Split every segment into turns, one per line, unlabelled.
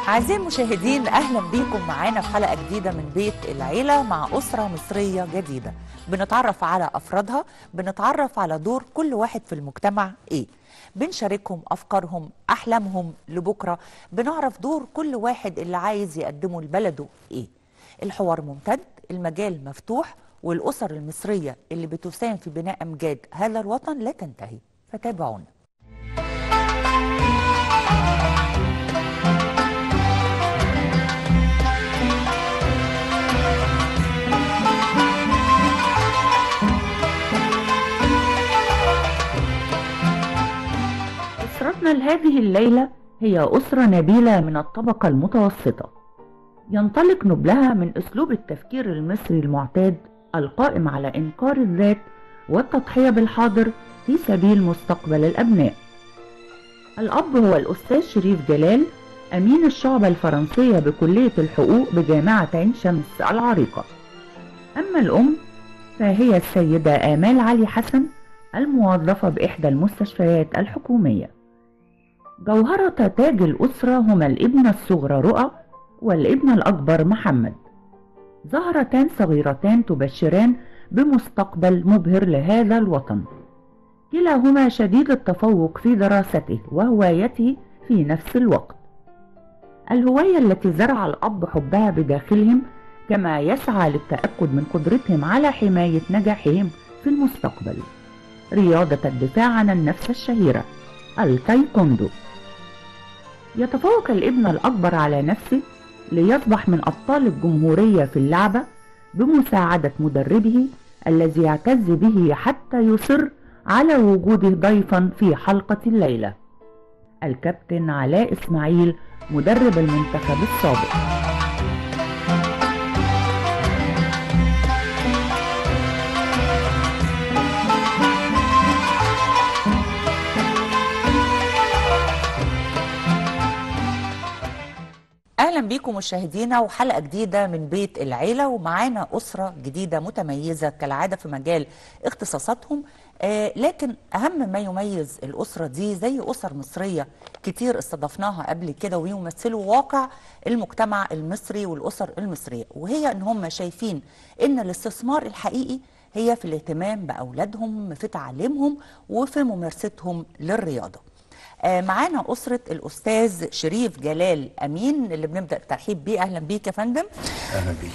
أعزائي المشاهدين أهلا بيكم معانا في حلقة جديدة من بيت العيلة مع أسرة مصرية جديدة بنتعرف على أفرادها بنتعرف على دور كل واحد في المجتمع إيه بنشاركهم أفكارهم أحلامهم لبكرة بنعرف دور كل واحد اللي عايز يقدمه لبلده إيه الحوار ممتد المجال مفتوح والأسر المصرية اللي بتساهم في بناء أمجاد هذا الوطن لا تنتهي فتابعونا أسرتنا لهذه الليلة هي أسرة نبيلة من الطبقة المتوسطة ينطلق نبلها من أسلوب التفكير المصري المعتاد القائم على إنكار الذات والتضحية بالحاضر في سبيل مستقبل الأبناء الأب هو الأستاذ شريف جلال أمين الشعبة الفرنسية بكلية الحقوق بجامعة عين شمس العريقة أما الأم فهي السيدة آمال علي حسن الموظفة بإحدى المستشفيات الحكومية جوهرة تاج الأسرة هما الابنة الصغرى رؤى والابن الأكبر محمد زهرتان صغيرتان تبشران بمستقبل مبهر لهذا الوطن كلاهما شديد التفوق في دراسته وهوايته في نفس الوقت الهواية التي زرع الأب حبها بداخلهم كما يسعى للتأكد من قدرتهم على حماية نجاحهم في المستقبل رياضة الدفاع عن النفس الشهيرة التايكوندو يتفوق الابن الأكبر على نفسه ليصبح من أبطال الجمهورية في اللعبة بمساعدة مدربه الذي يعتز به حتى يصر على وجوده ضيفا في حلقة الليلة الكابتن علاء إسماعيل مدرب المنتخب السابق اهلا بيكم مشاهدينا وحلقه جديده من بيت العيله ومعانا اسره جديده متميزه كالعاده في مجال اختصاصاتهم آه لكن اهم ما يميز الاسره دي زي اسر مصريه كتير استضفناها قبل كده ويمثلوا واقع المجتمع المصري والاسر المصريه وهي ان هم شايفين ان الاستثمار الحقيقي هي في الاهتمام باولادهم في تعليمهم وفي ممارستهم للرياضه معانا أسرة الأستاذ شريف جلال أمين اللي بنبدأ الترحيب بيه أهلا بيك يا فندم
اهلا بيك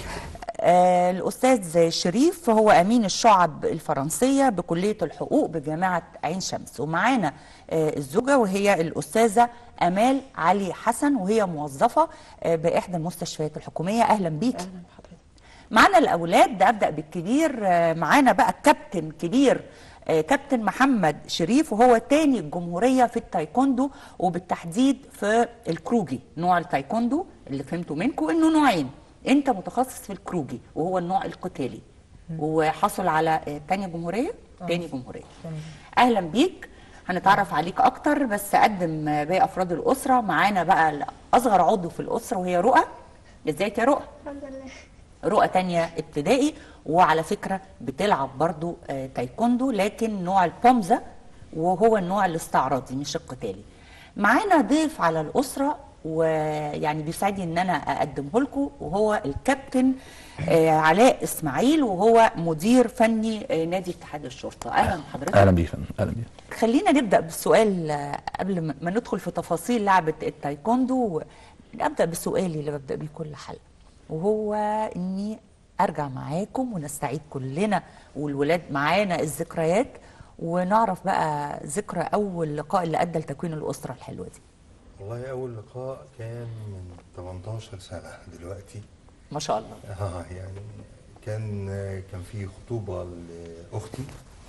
آه الأستاذ شريف هو أمين الشعب الفرنسية بكلية الحقوق بجامعة عين شمس ومعانا آه الزوجة وهي الأستاذة أمال علي حسن وهي موظفة آه بإحدى المستشفيات الحكومية أهلا بيك
اهلا بحضرتك
معانا الأولاد ده أبدأ بالكبير آه معانا بقى كابتن كبير آه، كابتن محمد شريف وهو تاني الجمهورية في التايكوندو وبالتحديد في الكروجي نوع التايكوندو اللي فهمته منكم انه نوعين انت متخصص في الكروجي وهو النوع القتالي وحصل على آه، تانية جمهورية تاني جمهورية اهلا بيك هنتعرف عليك اكتر بس اقدم آه، باقي افراد الاسرة معانا بقى اصغر عضو في الاسرة وهي رؤى ازيك يا رؤى
الحمد لله
رؤى تانية ابتدائي وعلى فكرة بتلعب برضو آه، تايكوندو لكن نوع البومزة وهو النوع الاستعراضي مش القتالي معانا ضيف على الأسرة ويعني بيسعدني ان انا اقدمه لكم وهو الكابتن آه، علاء اسماعيل وهو مدير فني آه، نادي اتحاد الشرطه اهلا بحضرتك
اهلا بيك يا فندم اهلا بيك
خلينا نبدا بالسؤال آه، قبل ما ما ندخل في تفاصيل لعبه التايكوندو نبدا بسؤالي اللي ببدا بيه كل حلقه وهو اني ارجع معاكم ونستعيد كلنا والولاد معانا الذكريات ونعرف بقى ذكرى اول لقاء اللي ادى لتكوين الاسره الحلوه دي
والله أول لقاء كان من 18 سنة دلوقتي
ما شاء الله
اه يعني كان كان في خطوبة لأختي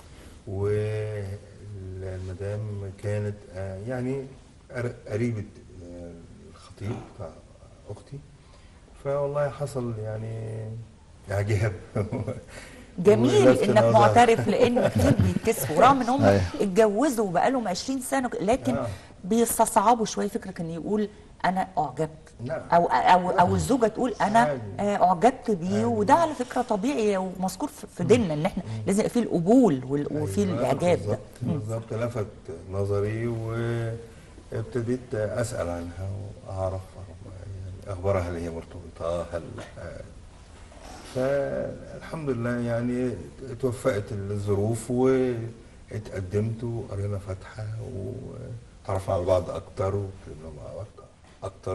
والمدام كانت آه، يعني قر- قريبة آه، الخطيب بتاع أختي فوالله حصل يعني إعجاب
جميل
ولفت
انك
نظر.
معترف لان كتير بيتكسفوا رغم ان هم
أيوة.
اتجوزوا بقالهم 20 سنه لكن
آه.
بيستصعبوا شويه فكره ان يقول انا اعجبت
لا.
او او او الزوجه تقول انا
عادي.
آه، اعجبت بيه
عادي.
وده على فكره طبيعي ومذكور في في ديننا ان احنا لازم يبقى فيه القبول وال- وفيه
أيوة،
الاعجاب ده
بالظبط بالظبط لفت نظري وابتديت اسال عنها واعرف اخبارها هل هي مرتبطه هل آه، فالحمد لله يعني توفقت الظروف واتقدمت وقرينا فاتحه وتعرفنا على بعض اكتر واتكلمنا مع بعض اكتر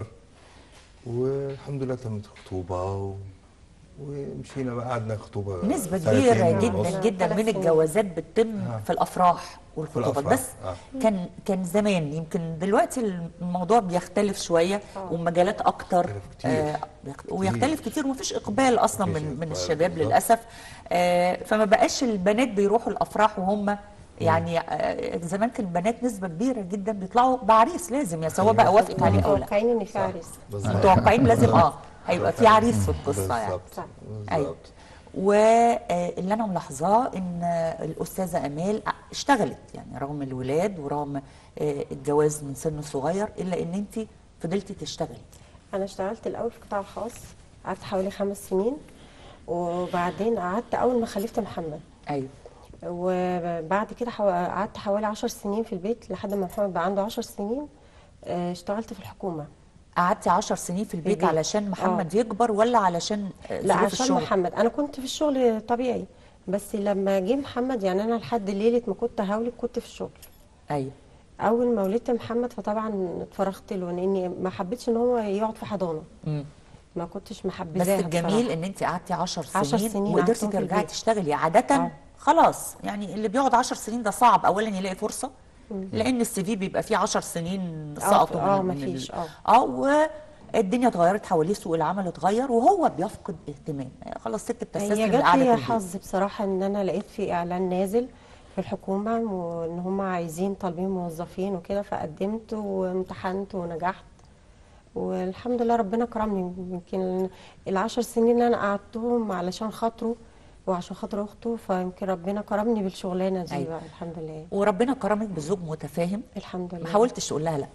والحمد لله تمت خطوبه و... ومشينا بقى قعدنا خطوبه
نسبة
سنتين
كبيرة
ونص.
جدا جدا
ثلاث
من
سنين.
الجوازات بتتم
آه.
في الأفراح والخطوبات
الأفراح،
بس
آه.
كان كان زمان يمكن دلوقتي الموضوع بيختلف شوية
آه.
ومجالات أكتر
بيختلف كتير.
بيخت- ويختلف كتير ومفيش إقبال أصلا
مفيش
من من
إقبال
الشباب
بالظبط.
للأسف آه، فما بقاش البنات بيروحوا الأفراح وهم يعني آه، زمان كان البنات نسبة كبيرة جدا بيطلعوا بعريس لازم يا سواء بقى وافقت عليه أو لا
متوقعين ان في عريس
بالظبط.
متوقعين لازم اه هيبقى في عريس في القصة يعني
بالظبط
صح.
ايوه
بالظبط
واللي انا ملاحظاه ان الاستاذه امال اشتغلت يعني رغم الولاد ورغم آه، الجواز من سن صغير الا ان انت فضلتي تشتغلي
انا اشتغلت الاول في قطاع خاص قعدت حوالي خمس سنين وبعدين قعدت اول ما خلفت محمد
ايوه
وبعد كده حو- قعدت حوالي عشر سنين في البيت لحد ما محمد بقى عنده عشر سنين آه، اشتغلت في الحكومة
قعدتي 10 سنين في البيت
البيت.
علشان محمد يكبر ولا علشان آه،
لا
ظروف
عشان
الشغل
محمد انا كنت في الشغل طبيعي بس لما جه محمد يعني انا لحد ليله ما كنت هولد كنت في الشغل
ايوه
اول ما ولدت محمد فطبعا اتفرغت له لاني ما حبيتش ان هو يقعد في حضانه
مم.
ما كنتش
بس
محبذاها
الجميل
بصراحة.
ان انت قعدتي 10 سنين,
10 سنين
وقدرتي
قعدتهم في
ترجعي
البيت.
تشتغلي عاده
آه.
خلاص يعني اللي بيقعد 10 سنين ده صعب اولا يلاقي فرصه لان السي في بيبقى فيه 10 سنين سقطوا
آه،
من
مفيش،
ال-
آه.
اه والدنيا اتغيرت حواليه سوق العمل اتغير وهو بيفقد اهتمام خلاص ست بتستسلم
هي جات
لقعده
لي
البيت
حظ بصراحه ان انا لقيت في اعلان نازل في الحكومه وان هم عايزين طالبين موظفين وكده فقدمت وامتحنت ونجحت والحمد لله ربنا كرمني يمكن العشر سنين اللي انا قعدتهم علشان خاطره وعشان خاطر اخته فيمكن ربنا كرمني بالشغلانه دي
أيوة.
بقى الحمد لله
وربنا كرمك بزوج متفاهم
الحمد لله
ما حاولتش تقول لها لا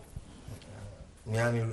يعني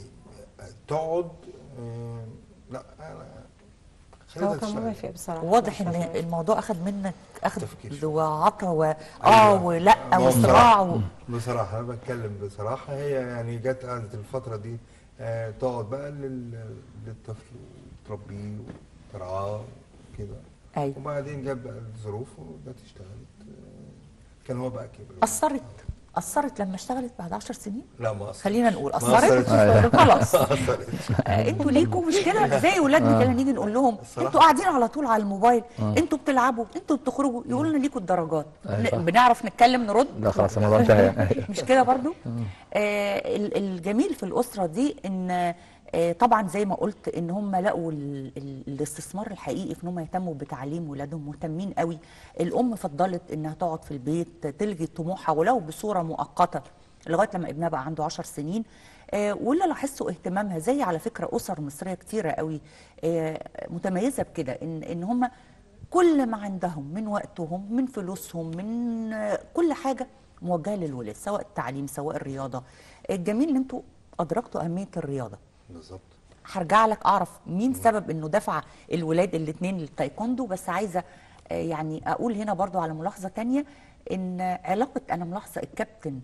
تقعد آه، لا انا خليتها
هو كان
تشتغل.
موافق بصراحه
واضح ان
موافق.
الموضوع اخد منك اخد
تفكير.
وعطا و اه
أيوة.
ولا
ما هو
وصراع و...
بصراحة أنا بتكلم بصراحة هي يعني جت قعدت الفترة دي آه تقعد بقى لل- للطفل وتربيه وترعاه كده
ايوه
وبعدين جت بقى الظروف وجت اشتغلت آه كان هو بقى كبر
اثرت اثرت لما اشتغلت بعد 10 سنين
لا ما أثرت
خلينا نقول
ما
اثرت
أثرتش.
خلاص
ما أثرت
آه، انتوا ليكوا مشكله زي ولادنا كده نيجي نقول لهم
الصراحة.
انتوا قاعدين على طول على الموبايل انتوا بتلعبوا انتوا بتخرجوا يقولوا لنا ليكوا الدرجات
أيوة صح.
ن- بنعرف نتكلم نرد
لا خلاص الموضوع انتهى يعني
مش كده برضو آه ال- الجميل في الأسرة دي ان آه طبعا زي ما قلت ان هم لقوا ال ال الاستثمار الحقيقي في ان هم يهتموا بتعليم ولادهم مهتمين قوي الام فضلت انها تقعد في البيت تلغي طموحها ولو بصورة مؤقتة لغاية لما ابنها بقى عنده عشر سنين آه واللي لاحظته اهتمامها زي على فكرة أسر مصرية كتيرة قوي آه متميزة بكده ان ان هم كل ما عندهم من وقتهم من فلوسهم من آه، كل حاجة موجهة للولاد سواء التعليم سواء الرياضة الجميل ان انتوا أدركتوا أهمية الرياضة
بالظبط
هرجع لك أعرف مين سبب انه دفع الولاد الاثنين للتايكوندو بس عايزة آه، يعني أقول هنا برضو على ملاحظة تانية ان علاقة أنا ملاحظة الكابتن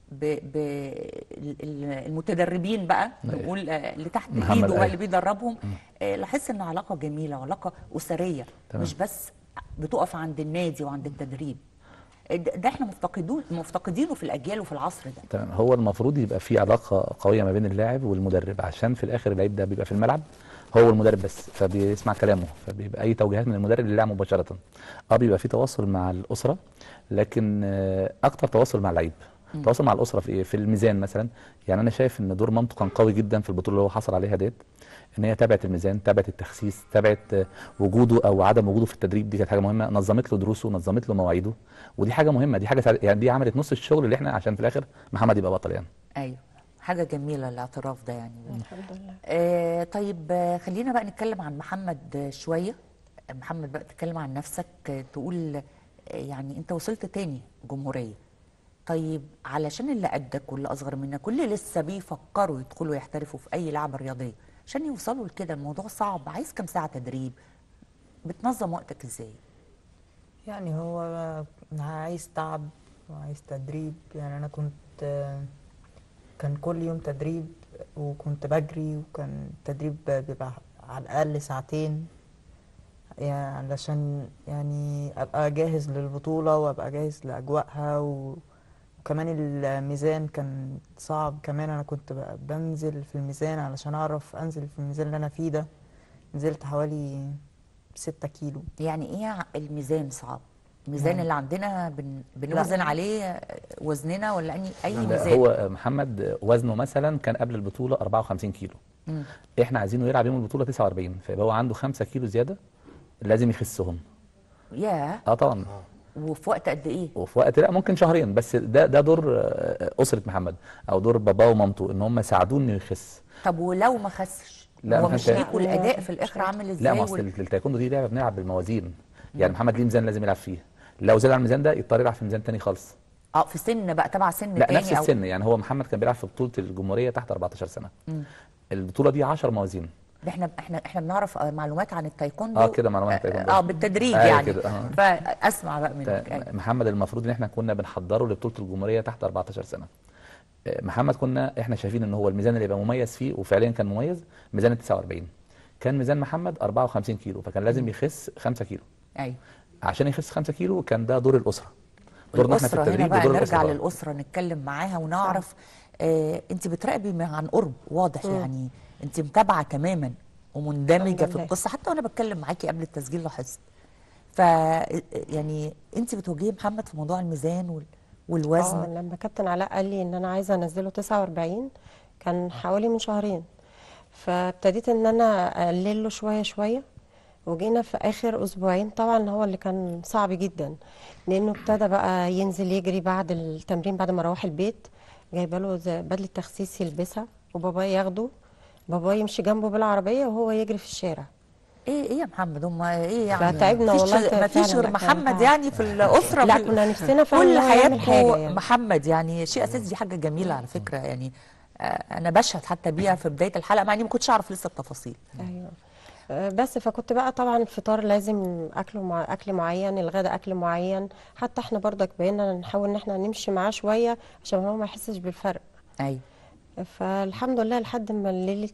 بالمتدربين بقى نقول آه، اللي تحت
محمد
ايده بقى
أيمن.
اللي بيدربهم آه، لاحظت ان علاقه جميله وعلاقه اسريه
تمام.
مش بس بتقف عند النادي وعند التدريب ده ده احنا مفتقدون مفتقدينه في الاجيال وفي العصر ده
تمام هو المفروض يبقى في علاقه قويه ما بين اللاعب والمدرب عشان في الاخر اللعيب ده بيبقى في الملعب هو المدرب بس فبيسمع كلامه فبيبقى اي توجيهات من المدرب للاعب مباشره اه بيبقى في تواصل مع الاسره لكن آه، اكتر تواصل مع اللعيب التواصل مع الاسره في ايه في الميزان مثلا يعني انا شايف ان دور مامته كان قوي جدا في البطوله اللي هو حصل عليها ديت ان هي تابعت الميزان تابعت التخسيس تابعت آه، وجوده او عدم وجوده في التدريب دي كانت حاجه مهمه نظمت له دروسه نظمت له مواعيده ودي حاجه مهمه دي حاجه ساعد- يعني دي عملت نص الشغل اللي احنا عشان في الاخر محمد يبقى بطل يعني
ايوه حاجه جميله الاعتراف ده يعني
الحمد لله
آه طيب آه، خلينا بقى نتكلم عن محمد آه، شويه محمد بقى تتكلم عن نفسك آه، تقول آه، يعني انت وصلت تاني جمهوريه طيب علشان اللي قدك واللي اصغر منك واللي لسه بيفكروا يدخلوا يحترفوا في اي لعبه رياضيه عشان يوصلوا لكده الموضوع صعب عايز كام ساعه تدريب بتنظم وقتك ازاي
يعني هو عايز تعب وعايز تدريب يعني انا كنت كان كل يوم تدريب وكنت بجري وكان التدريب بيبقى على الأقل ساعتين يعني علشان يعني أبقى جاهز للبطولة وأبقى جاهز لأجواءها و... وكمان الميزان كان صعب كمان أنا كنت بقى بنزل في الميزان علشان أعرف أنزل في الميزان اللي أنا فيه ده نزلت حوالي ستة كيلو
يعني ايه الميزان صعب الميزان
يعني-
اللي عندنا بن... بنوزن عليه وزننا ولا أني اي
لا،
ميزان
هو محمد وزنه مثلا كان قبل البطوله 54 كيلو
مم.
احنا عايزينه يلعب يوم البطوله 49 فيبقى هو عنده 5 كيلو زياده لازم يخسهم
ياه
اه طبعا
وفي وقت قد ايه
وفي وقت لا ممكن شهرين بس ده ده دور آه، اسره محمد او دور باباه ومامته ان هم ساعدوه انه يخس
طب ولو ما خسش
لا،
هو
ما
مش
خسش.
ليكوا الاداء في الاخر عامل ازاي
لا ما اصل
وال-
التايكوندو دي لعبه بنلعب بالموازين يعني محمد ليه ميزان لازم يلعب فيه لو زاد على الميزان ده يضطر يلعب في ميزان تاني خالص
اه في سن بقى تبع سن
لا
تاني
نفس
او
السن يعني هو محمد كان بيلعب في بطوله الجمهوريه تحت 14 سنه البطوله دي 10 موازين
ده احنا احنا احنا بنعرف آه، معلومات عن التايكوندو
اه كده معلومات عن التايكوندو.
اه بالتدريج
أيوة
يعني
كده، آه.
فاسمع بقى منك
ف-
أيوة.
محمد المفروض ان احنا كنا بنحضره لبطوله الجمهوريه تحت 14 سنه آه، محمد كنا احنا شايفين ان هو الميزان اللي يبقى مميز فيه وفعليا كان مميز ميزان ال 49 كان ميزان محمد 54 كيلو فكان لازم يخس 5 كيلو
ايوه
عشان يخس 5 كيلو كان ده دور الاسره دورنا احنا في
الاسره هنا
التدريب
بقى
ودور
نرجع
الاسره
للاسره نتكلم معاها ونعرف آه انت بتراقبي من عن قرب واضح يعني انت متابعه تماما ومندمجه
الحمد
في
لله.
القصه حتى وانا بتكلم معاكي قبل التسجيل لاحظت ف يعني انت بتواجهي محمد في موضوع الميزان وال... والوزن
اه لما كابتن علاء قال لي ان انا عايزه انزله 49 كان حوالي من شهرين فابتديت ان انا اقلل له شويه شويه وجينا في اخر اسبوعين طبعا هو اللي كان صعب جدا لانه ابتدى بقى ينزل يجري بعد التمرين بعد ما اروح البيت جايبه له زي بدله تخسيس يلبسها وبابا ياخده بابا يمشي جنبه بالعربيه وهو يجري في الشارع
ايه ايه يا محمد هم ايه يعني
فتعبنا
مفيش-
والله
مفيش
فعلا
غير
بقى كان
محمد
تعب.
يعني في الاسره
لا
في-
كنا نفسنا فعلا
كل
إن هو يعمل حاجة
حياتكم
يعني.
محمد يعني شيء اساسي دي حاجه جميله على فكره يعني آه، انا بشهد حتى بيها في بدايه الحلقه مع اني ما كنتش اعرف لسه التفاصيل
ايوه آه، بس فكنت بقى طبعا الفطار لازم اكله مع اكل معين الغداء اكل معين حتى احنا برضك بقينا نحاول ان احنا نمشي معاه شويه عشان هو ما يحسش بالفرق
ايوه
فالحمد لله لحد ما ليله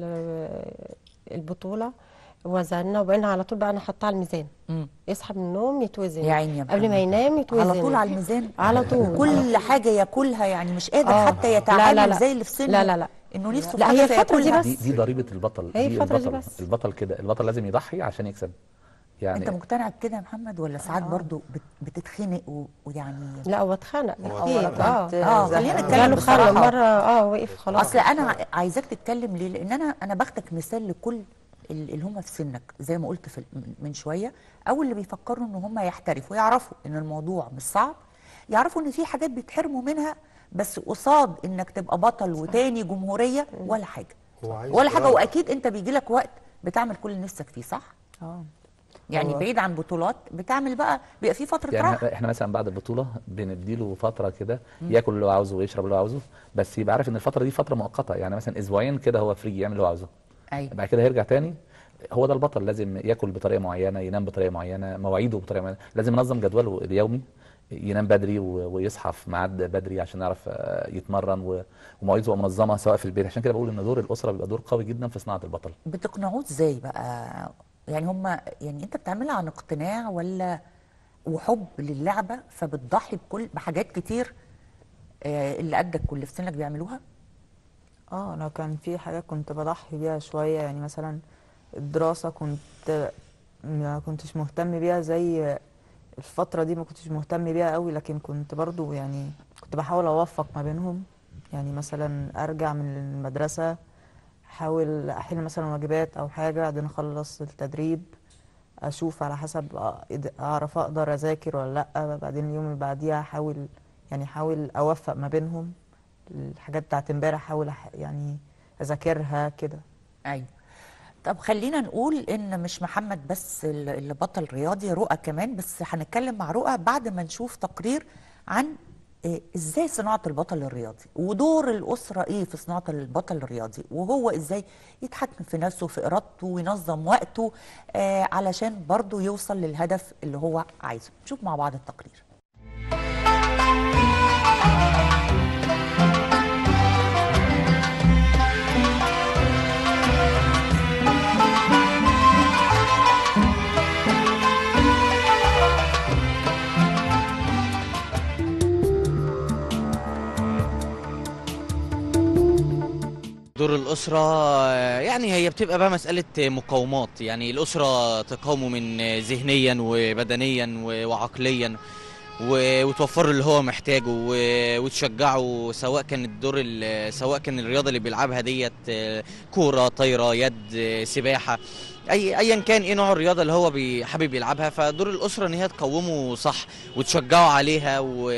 ال- البطوله وزننا وبقينا على طول بقى نحطها على الميزان
مم.
يصحى من النوم يتوزن
يا عيني يا
قبل ما
محمد.
ينام يتوزن
على طول على الميزان
على طول
كل حاجه ياكلها يعني مش قادر
آه.
حتى
لا،
يتعامل
لا، لا.
زي اللي في سنه
لا، لا، لا.
انه نفسه في
لا،
حاجه
هي الفترة دي
فياكلها.
بس.
دي دي ضريبه البطل
هي
دي
الفترة دي
البطل
بس.
البطل كده البطل لازم يضحي عشان يكسب يعني
انت مقتنع بكده يا محمد ولا ساعات برضو بت- بتتخنق و- ويعني
لا هو اتخنق
هو
اكيد
كنت
اه
اه خلينا
زهقان.
نتكلم
جاله خنق
بصراحه
مره اه وقف خلاص
اصل انا عايزاك تتكلم ليه لان انا انا باخدك مثال لكل ال- اللي هم في سنك زي ما قلت في ال- من شويه او اللي بيفكروا ان هم يحترفوا يعرفوا ان الموضوع مش صعب يعرفوا ان في حاجات بيتحرموا منها بس قصاد انك تبقى بطل وتاني جمهوريه ولا حاجه
هو عايز
ولا حاجه
إرادة.
واكيد انت بيجي لك وقت بتعمل كل اللي نفسك فيه صح
اه
يعني
هو-
بعيد عن بطولات بتعمل بقى بيبقى في فتره
يعني
راحه
احنا إحنا مثلا بعد البطوله بنديله فتره كده ياكل اللي هو عاوزه ويشرب اللي هو عاوزه بس يبقى عارف ان الفتره دي فتره مؤقته يعني مثلا اسبوعين كده هو فري يعمل اللي هو عاوزه
ايوه
بعد كده هيرجع تاني هو ده البطل لازم ياكل بطريقه معينه ينام بطريقه معينه مواعيده بطريقه معينه لازم ينظم جدوله اليومي ينام بدري و- ويصحى في ميعاد بدري عشان يعرف آه، يتمرن و- ومواعيده تبقى منظمه سواء في البيت عشان كده بقول ان دور الاسره بيبقى دور قوي جدا في صناعه البطل
بتقنعوه ازاي بقى يعني هم يعني انت بتعملها عن اقتناع ولا وحب للعبه فبتضحي بكل بحاجات كتير آه، اللي قدك واللي في سنك بيعملوها
اه انا كان في حاجات كنت بضحي بيها شويه يعني مثلا الدراسه كنت ما كنتش مهتم بيها زي الفتره دي ما كنتش مهتم بيها قوي لكن كنت برضو يعني كنت بحاول اوفق ما بينهم يعني مثلا ارجع من المدرسه احاول احل مثلا واجبات او حاجه بعدين اخلص التدريب اشوف على حسب أ- اعرف اقدر اذاكر ولا لا بعدين اليوم اللي بعديها احاول يعني احاول اوفق ما بينهم الحاجات بتاعت امبارح احاول أح- يعني اذاكرها كده
ايوه طب خلينا نقول ان مش محمد بس ال- اللي بطل رياضي رؤى كمان بس هنتكلم مع رؤى بعد ما نشوف تقرير عن آه، ازاي صناعه البطل الرياضي ودور الاسره ايه في صناعه البطل الرياضي وهو ازاي يتحكم في نفسه في ارادته وينظم وقته آه علشان برضه يوصل للهدف اللي هو عايزه نشوف مع بعض التقرير
الأسرة آه، يعني هي بتبقى بقى مسألة مقاومات يعني الأسرة تقاومه من آه، ذهنيا وبدنيا و- وعقليا و- وتوفر له اللي هو محتاجه و- وتشجعه سواء كان الدور ال- سواء كان الرياضة اللي بيلعبها ديت آه، كورة طايرة يد آه، سباحة اي ايا كان ايه نوع الرياضه اللي هو بي- حابب يلعبها فدور الاسره ان هي تقومه صح وتشجعه عليها و...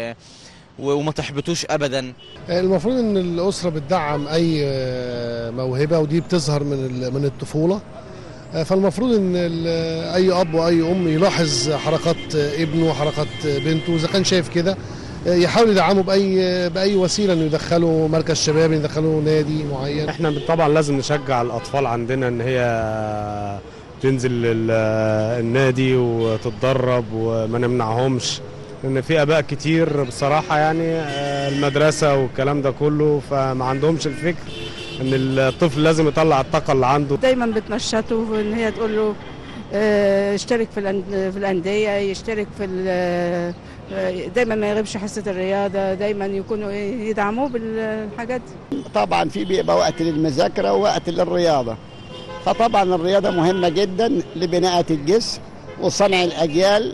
و- وما تحبطوش ابدا
المفروض ان الاسره بتدعم اي آه، موهبه ودي بتظهر من ال- من الطفوله آه، فالمفروض ان ال- اي اب واي ام يلاحظ حركات آه، ابنه وحركات آه، بنته اذا كان شايف كده آه، يحاول يدعمه باي باي وسيله انه يدخله مركز شباب يدخله نادي معين
احنا طبعا لازم نشجع الاطفال عندنا ان هي تنزل ال- النادي وتتدرب وما نمنعهمش لان في اباء كتير بصراحه يعني آه، المدرسه والكلام ده كله فما عندهمش الفكر ان الطفل لازم يطلع الطاقه اللي عنده
دايما بتنشطه ان هي تقول له آه، اشترك في الأن- في الانديه يشترك في ال- آه، دايما ما يغيبش حصه الرياضه دايما يكونوا إيه، يدعموه بالحاجات دي
طبعا في بيبقى وقت للمذاكرة ووقت للرياضة فطبعا الرياضة مهمة جدا لبناءة الجسم وصنع الأجيال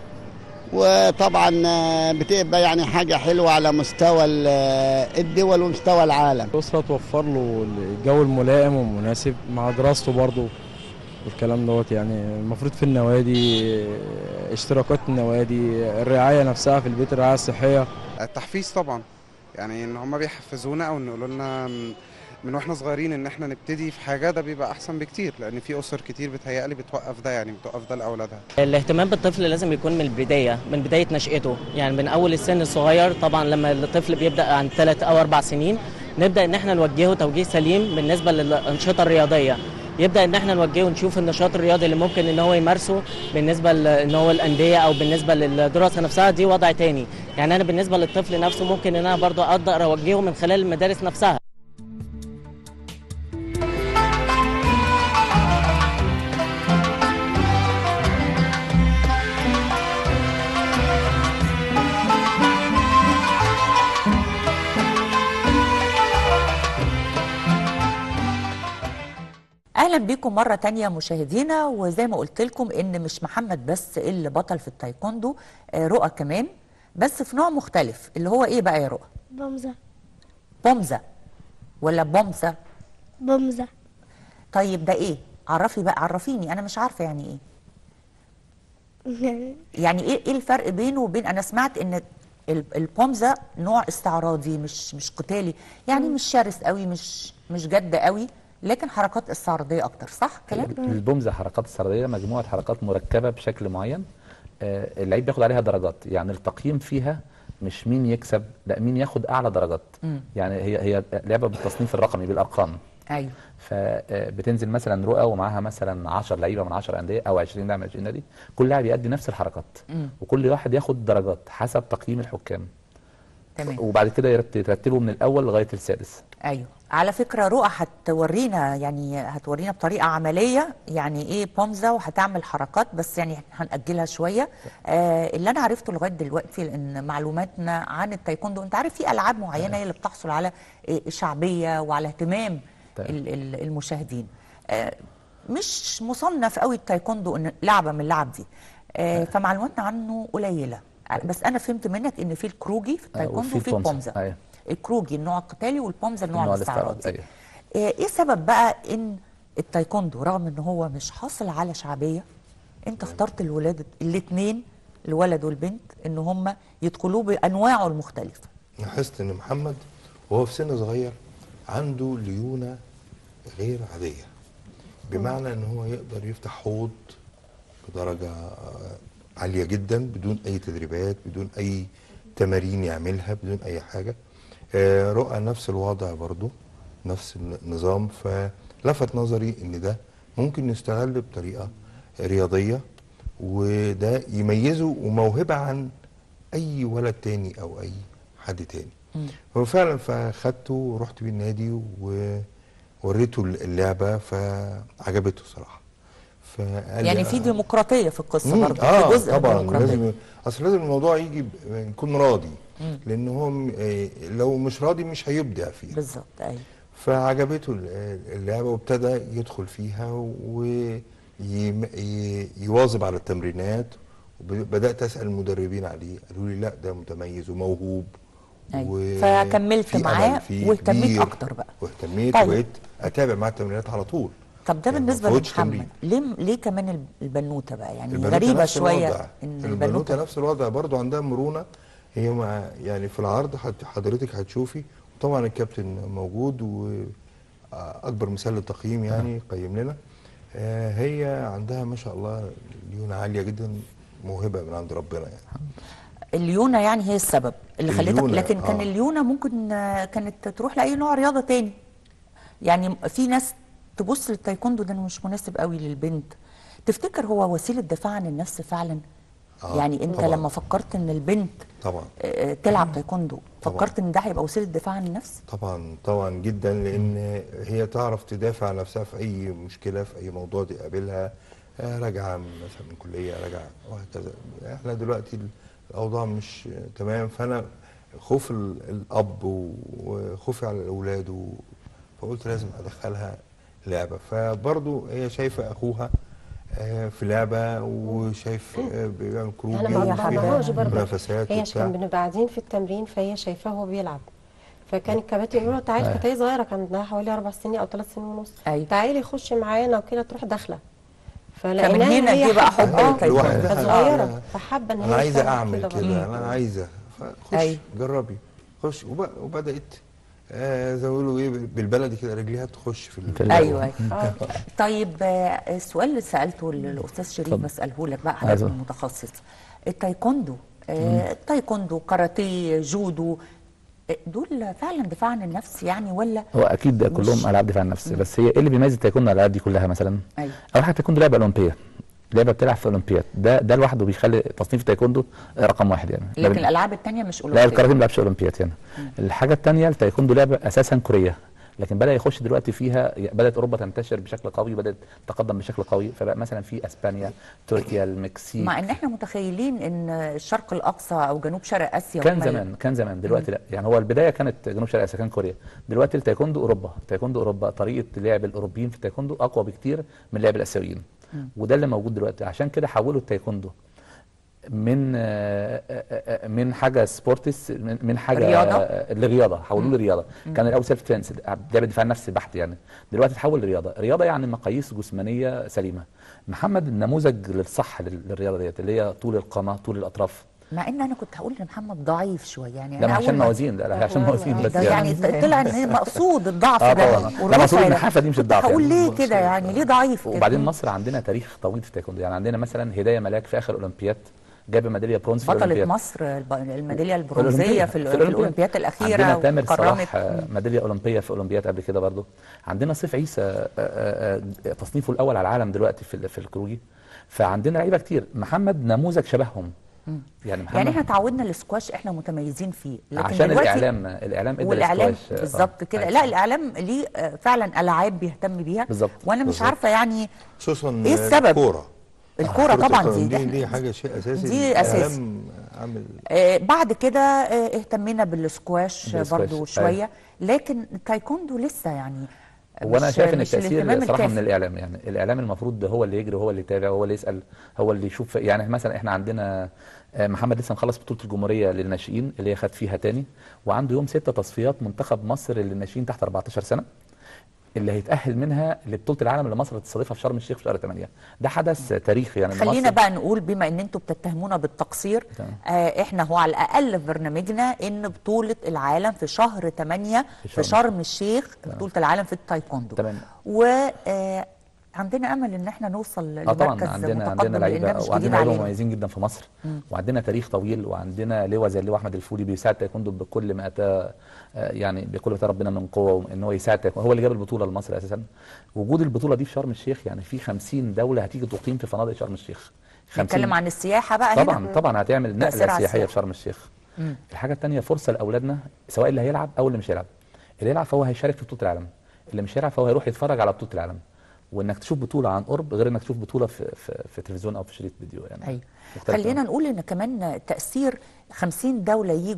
وطبعا آه، بتبقى يعني حاجة حلوة على مستوى ال- آه، الدول ومستوى العالم
الأسرة توفر له الجو الملائم والمناسب مع دراسته برضه والكلام دوت يعني المفروض في النوادي اشتراكات النوادي الرعاية نفسها في البيت الرعاية الصحية
التحفيز طبعا يعني ان هم بيحفزونا او ان يقولوا لنا من- من واحنا صغيرين ان احنا نبتدي في حاجه ده بيبقى احسن بكتير لان في اسر كتير بتهيألي بتوقف ده يعني بتوقف ده لاولادها
الاهتمام بالطفل لازم يكون من البداية من بداية نشأته يعني من أول السن الصغير طبعا لما الطفل بيبدأ عن ثلاث أو أربع سنين نبدأ إن احنا نوجهه توجيه سليم بالنسبة للأنشطة الرياضية يبدأ إن احنا نوجهه ونشوف النشاط الرياضي اللي ممكن إن هو يمارسه بالنسبة ل- إن هو الأندية أو بالنسبة للدراسة نفسها دي وضع تاني يعني أنا بالنسبة للطفل نفسه ممكن إن أنا برضه أقدر أوجهه من خلال المدارس نفسها
اهلا بيكم مره تانية مشاهدينا وزي ما قلت لكم ان مش محمد بس اللي بطل في التايكوندو آه، رؤى كمان بس في نوع مختلف اللي هو ايه بقى يا رؤى
بمزة
بومزه ولا بومزه
بمزة
طيب ده ايه عرفي بقى عرفيني انا مش عارفه يعني ايه يعني ايه ايه الفرق بينه وبين انا سمعت ان ال- البومزه نوع استعراضي مش مش قتالي يعني مش شرس قوي مش مش جد قوي لكن حركات استعراضيه اكتر صح كلام
البومزه حركات استعراضيه مجموعه حركات مركبه بشكل معين آه، اللعيب بياخد عليها درجات يعني التقييم فيها مش مين يكسب لا مين ياخد اعلى درجات
مم.
يعني هي هي لعبه بالتصنيف الرقمي بالارقام
ايوه
فبتنزل مثلا رؤى ومعاها مثلا 10 لعيبه من 10 انديه او 20 لاعب من 20 نادي كل لاعب يأدي نفس الحركات
مم.
وكل واحد ياخد درجات حسب تقييم الحكام
تمام
وبعد كده يرت- يترتبوا من الاول لغايه السادس
ايوه على فكره رؤى هتورينا يعني هتورينا بطريقه عمليه يعني ايه بومزه وهتعمل حركات بس يعني هنأجلها شويه آه اللي انا عرفته لغايه دلوقتي لان معلوماتنا عن التايكوندو انت عارف في العاب معينه هي اللي بتحصل على آه، شعبيه وعلى اهتمام
طيب.
ال- ال- المشاهدين آه مش مصنف قوي التايكوندو ان لعبه من اللعب دي آه فمعلوماتنا عنه قليله بس انا فهمت منك ان في الكروجي في التايكوندو وفي البومزه
أيوة.
الكروجي النوع القتالي والبومزه النوع,
النوع
الاستعراضي
الاستعراضي
آه،
ايوه
ايه سبب بقى ان التايكوندو رغم ان هو مش حاصل على شعبيه انت اخترت الولاد الاثنين الولد والبنت ان هم يدخلوه بانواعه المختلفه
لاحظت ان محمد وهو في سن صغير عنده ليونه غير عاديه بمعنى ان هو يقدر يفتح حوض بدرجه آه، عاليه جدا بدون اي تدريبات بدون اي تمارين يعملها بدون اي حاجه آه، رؤى نفس الوضع برضو نفس النظام فلفت نظري ان ده ممكن يستغل بطريقه رياضيه وده يميزه وموهبه عن اي ولد تاني او اي حد تاني هو فعلا فخدته ورحت بيه النادي ووريته اللعبه فعجبته صراحه فقال
يعني
لي
في
آه،
ديمقراطيه في القصه
مم،
برضه
اه
في جزء من
طبعا
الديمقراطيه
لازم اصل لازم الموضوع يجي ب- يكون راضي
مم.
لان هو م- آه، لو مش راضي مش هيبدع فيه
بالظبط ايوه
فعجبته ال- اللعبه وابتدى يدخل فيها ويواظب على التمرينات وبدات اسال المدربين عليه قالوا لي لا ده متميز وموهوب
أيوة. فكملت
في
معاه
أمل فيه
واهتميت
كبير.
أكتر بقى.
واهتميت
طيب.
وبقيت اتابع معاه التمرينات على طول
طب ده
يعني
بالنسبه
ما فوتش
لمحمد
تمرين.
ليه ليه كمان الب- البنوته بقى يعني
البنوتة
غريبه
نفس
شويه
الوضع.
ان
البنوته
البنوته
نفس الوضع برضو عندها مرونه هي مع يعني في العرض حت- حضرتك هتشوفي طبعا الكابتن موجود واكبر مثال للتقييم يعني قيم لنا آه، هي عندها ما شاء الله ليونه عاليه جدا موهبه من عند ربنا يعني
الليونه يعني هي السبب اللي خلتك
الليونة،
لكن كان
آه.
الليونه ممكن آه، كانت تروح لاي نوع رياضه تاني يعني في ناس تبص للتايكوندو ده إنه مش مناسب قوي للبنت تفتكر هو وسيله دفاع عن النفس فعلا
آه،
يعني انت
طبعاً.
لما فكرت ان البنت
طبعا
آه، تلعب تايكوندو
طبعاً.
فكرت ان ده هيبقى وسيله دفاع عن النفس
طبعا طبعا جدا لان هي تعرف تدافع عن نفسها في اي مشكله في اي موضوع تقابلها آه، راجعه من- مثلا من كليه راجعه وهكذا احنا دلوقتي الاوضاع مش تمام فانا خوف ال- الاب وخوفي على الاولاد و- فقلت لازم ادخلها لعبه فبرضو هي شايفه اخوها آه، في لعبه وشايف آه، بيعمل كروب
انا ما بحبهاش برضه
منافسات
هي
وبتاع.
كان بنبقى قاعدين في التمرين فهي شايفاه وهو بيلعب فكان الكباتن يقولوا له تعالي
أيوة.
كانت هي صغيره كان عندها حوالي اربع سنين او ثلاث سنين ونص
أيوة.
تعالي خشي معانا وكده تروح داخله
فمن
فلقيناها
هنا
هي
جه بقى
حابة-
حب
آه،
التايكوندو.
كانت صغيره فحابه ان هي
انا عايزه
تعمل
اعمل
برضه.
كده انا عايزه فخش
أيوة.
جربي خش وب- وبدات آه زي ما بيقولوا ايه بالبلدي كده رجليها تخش في ال-
ايوه ايوه طيب آه، السؤال اللي سالته للاستاذ شريف
اتفضل.
بساله لك بقى
عايزه.
حضرتك متخصص التايكوندو آه، تايكوندو كاراتيه جودو آه، دول فعلا دفاع عن النفس يعني ولا
هو اكيد ده
مش-
كلهم العاب دفاع عن النفس بس هي ايه اللي بيميز التايكوندو على الالعاب دي كلها مثلا
ايوه
اول حاجه التايكوندو لعبه اولمبيه لعبه بتلعب في اولمبياد ده ده لوحده بيخلي تصنيف التايكوندو رقم واحد يعني
لكن الالعاب الثانيه مش
لا
اولمبيه
الكاراتيه ما بيلعبش اولمبياد يعني الحاجه الثانيه التايكوندو لعبه اساسا كوريه لكن بدا يخش دلوقتي فيها بدات اوروبا تنتشر بشكل قوي بدات تتقدم بشكل قوي فبقى مثلا في اسبانيا تركيا المكسيك
مع ان احنا متخيلين ان الشرق الاقصى او جنوب شرق اسيا
كان
هم ال-
زمان كان زمان دلوقتي لا يعني هو البدايه كانت جنوب شرق اسيا كان كوريا دلوقتي التايكوندو اوروبا تايكوندو اوروبا طريقه لعب الاوروبيين في التايكوندو اقوى بكتير من لعب الاسيويين
مم.
وده اللي موجود دلوقتي عشان كده حولوا التايكوندو من آه، آه، آه، من حاجه سبورتس من من حاجه
رياضة؟
آه، لرياضه حولوه
مم.
لرياضه
مم.
كان الاول سيلف ديفense لعبه دفاع نفسي بحت يعني دلوقتي تحول لرياضه رياضه يعني مقاييس جسمانيه سليمه محمد النموذج للصح لل- للرياضه ديت اللي هي طول القامه طول الاطراف
مع ان انا كنت هقول ان محمد ضعيف شويه يعني
لا
انا
ما عشان
أول ما-
موازين لا لا عشان موازين بس
ده يعني طلع ان هي مقصود الضعف
اه
ده
طبعا لا
والرفع
مقصود
ده.
النحافه دي مش
كنت
الضعف
هقول
يعني.
ليه كده يعني ليه ضعيف كده
وبعدين مصر عندنا تاريخ طويل في التايكوندو يعني عندنا مثلا هدايه ملاك في اخر اولمبياد جاب ميداليه برونز في
بطلة
الاولمبياد
مصر الب- الميداليه البرونزيه في, ال- في الاولمبيات الاخيره
عندنا تامر
وكرمت-
صلاح آه، ميداليه اولمبيه في اولمبياد قبل كده برضه عندنا سيف عيسى آه، آه، آه، تصنيفه الاول على العالم دلوقتي في ال- في الكروجي فعندنا لعيبه كتير محمد نموذج شبههم
مم.
يعني محمد
يعني احنا تعودنا الاسكواش احنا متميزين فيه لكن
عشان
دلوقتي
الاعلام الاعلام ادى
والاعلام
الاسكواش، آه،
بالظبط كده
آه.
لا الاعلام ليه آه، فعلا العاب بيهتم بيها
بالظبط
وانا مش
بالظبط.
عارفه يعني
خصوصا
ايه السبب
الكوره
الكوره
كرة
طبعا
القدم
دي
دي,
ده
دي حاجه شيء اساسي
دي أساسي.
الإعلام عامل
آه، بعد كده آه، اهتمينا بالسكواش
بالسكواش،
برضو
أيوة.
شويه لكن التايكوندو لسه يعني
وانا
مش-
شايف ان
مش
التاثير
الاهتمام
صراحه
الكافي.
من الاعلام يعني الاعلام المفروض ده هو اللي يجري وهو اللي يتابع وهو اللي يسال هو اللي يشوف يعني مثلا احنا عندنا آه، محمد لسه مخلص بطوله الجمهوريه للناشئين اللي هي خد فيها تاني وعنده يوم ستة تصفيات منتخب مصر للناشئين تحت 14 سنه اللي هيتاهل منها لبطوله العالم اللي مصر هتستضيفها في شرم الشيخ في شهر 8 ده حدث تاريخي يعني إن
خلينا
مصر-
بقى نقول بما ان انتوا بتتهمونا بالتقصير
تمام.
آه احنا هو على الاقل في برنامجنا ان بطوله العالم في شهر 8
في
في
شرم.
شرم الشيخ بطوله العالم في التايكوندو
تمام
و آه عندنا امل ان احنا نوصل
اه طبعا
لمركز
عندنا
متقدم
عندنا لعيبه
لأننا مش
وعندنا
جديد
لعيبه
علينا
مميزين جدا في مصر
مم.
وعندنا تاريخ طويل وعندنا لواء زي اللواء احمد الفولي بيساعد تايكوندو بكل ما اتى آه، يعني بكل ما اتى ربنا من قوه ان هو يساعد تايكوندو هو اللي جاب البطوله لمصر اساسا وجود البطوله دي في شرم الشيخ يعني في 50 دوله هتيجي تقيم في فنادق شرم الشيخ 50
نتكلم عن السياحه بقى
طبعا
هنا
طبعا هتعمل
تأثير
نقله
على
سياحيه
السياحة.
في شرم الشيخ
مم.
الحاجه الثانيه فرصه لاولادنا سواء اللي هيلعب او اللي مش هيلعب اللي يلعب فهو هيشارك في بطوله العالم اللي مش هيلعب فهو هيروح يتفرج على بطوله العالم وانك تشوف بطوله عن قرب غير انك تشوف بطوله في في, في تلفزيون او في شريط فيديو يعني
ايوه
مختلفة.
خلينا نقول ان كمان تاثير 50 دوله يجوا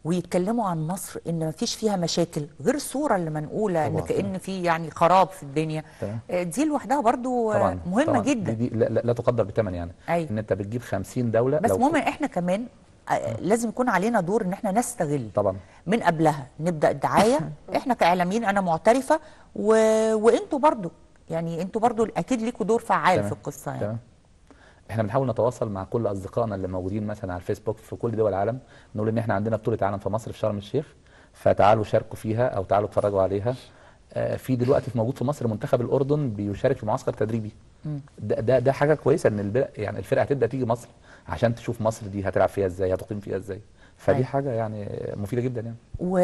ويتكلموا عن مصر ان مفيش فيها مشاكل غير الصوره اللي منقوله ان
طبعاً.
كان في يعني خراب في الدنيا
تمام.
آه، دي لوحدها برضو آه،
طبعا
مهمه
طبعا
جدا
دي, دي لا, لا, لا تقدر بثمن يعني
أيوة.
ان انت بتجيب 50 دوله
بس
لو
مهم احنا كمان آه، لازم يكون علينا دور ان احنا نستغل
طبعا
من قبلها نبدا الدعايه احنا كاعلاميين انا معترفه و... وانتوا برضو يعني انتوا برضو اكيد ليكوا دور فعال
تمام.
في القصه يعني
تمام احنا بنحاول نتواصل مع كل اصدقائنا اللي موجودين مثلا على الفيسبوك في كل دول العالم نقول ان احنا عندنا بطوله عالم في مصر في شرم الشيخ فتعالوا شاركوا فيها او تعالوا اتفرجوا عليها آه، في دلوقتي في موجود في مصر منتخب الاردن بيشارك في معسكر تدريبي
مم.
ده ده, ده حاجه كويسه ان البر- يعني الفرقه هتبدا تيجي مصر عشان تشوف مصر دي هتلعب فيها ازاي هتقيم فيها ازاي فدي
أيوة.
حاجه يعني مفيده جدا يعني
و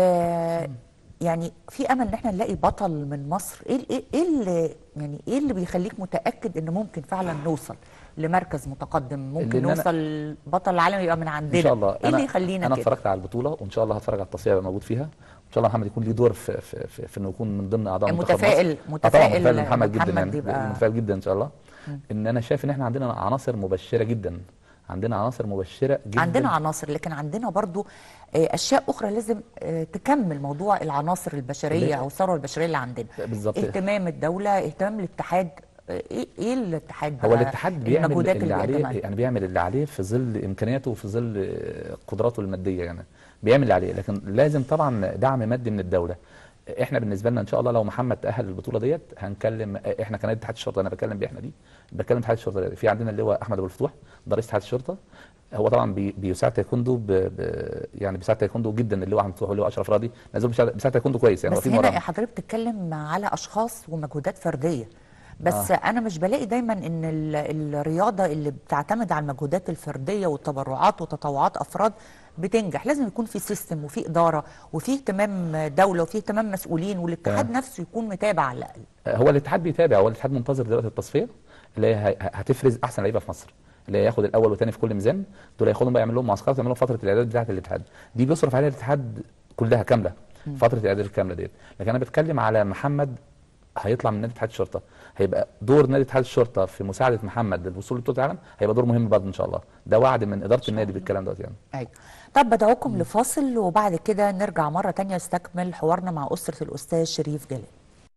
يعني في امل ان احنا نلاقي بطل من مصر ايه ايه إيه اللي يعني ايه اللي بيخليك متاكد ان ممكن فعلا نوصل لمركز متقدم ممكن
لأن أنا-
نوصل بطل العالم يبقى من عندنا
ان شاء الله
ايه اللي يخلينا
انا
كده
اتفرجت على البطوله وان شاء الله هتفرج على التصفيه يبقى موجود فيها ان شاء الله محمد يكون ليه دور في في, في, في انه يكون من ضمن اعضاء منتخب
متفائل-
مصر. آه طبعاً
متفائل
متفائل محمد جدا
محمد
يعني
يبقى-
متفائل جدا ان شاء الله
مم.
ان انا شايف ان احنا عندنا عناصر مبشره جدا عندنا عناصر مبشره جدا
عندنا عناصر لكن عندنا برضو آه، اشياء اخرى لازم آه، تكمل موضوع العناصر البشريه
اللي-
او الثروه البشريه اللي عندنا
بالظبط
اهتمام الدوله اهتمام الاتحاد آه، ايه ايه الاتحاد
هو
بقى؟
الاتحاد بيعمل
المجهودات
اللي عليه
بيقدمها؟
يعني بيعمل اللي عليه في ظل امكانياته وفي ظل آه، قدراته الماديه يعني بيعمل اللي عليه لكن لازم طبعا دعم مادي من الدوله احنا بالنسبه لنا ان شاء الله لو محمد تاهل للبطوله ديت هنكلم آه، احنا كنادي اتحاد الشرطه انا بتكلم باحنا دي بتكلم اتحاد الشرطه في عندنا اللي هو احمد ابو الفتوح ده رئيس اتحاد الشرطه هو طبعا بي- بيساعد تايكوندو ب... ب... يعني بيساعد تايكوندو جدا اللي هو احمد فتوح واللي هو اشرف راضي نازل بيساعد بيساعد تايكوندو كويس يعني
بس
واقفين
هنا
ورانا.
حضرتك بتتكلم على اشخاص ومجهودات فرديه بس
آه.
آه. انا مش بلاقي دايما ان ال- الرياضه اللي بتعتمد على المجهودات الفرديه والتبرعات وتطوعات افراد بتنجح لازم يكون في سيستم وفي اداره وفي اهتمام دوله وفي اهتمام مسؤولين والاتحاد
تمام.
نفسه يكون متابع على الاقل
هو الاتحاد بيتابع هو الاتحاد منتظر دلوقتي التصفيه اللي هي ه- هتفرز احسن لعيبه في مصر اللي هي ياخد الاول والثاني في كل ميزان دول هياخدهم بقى يعمل لهم معسكرات ويعمل لهم فتره الاعداد بتاعه الاتحاد دي بيصرف عليها الاتحاد كلها كامله
مم.
فتره الاعداد الكامله ديت لكن انا بتكلم على محمد هيطلع من نادي اتحاد الشرطه هيبقى دور نادي اتحاد الشرطه في مساعده محمد للوصول لبطوله العالم هيبقى دور مهم برضه ان شاء الله ده وعد من اداره النادي بالكلام دوت يعني
ايوه طب بدعوكم لفاصل وبعد كده نرجع مره تانية نستكمل حوارنا مع اسره الاستاذ شريف جلال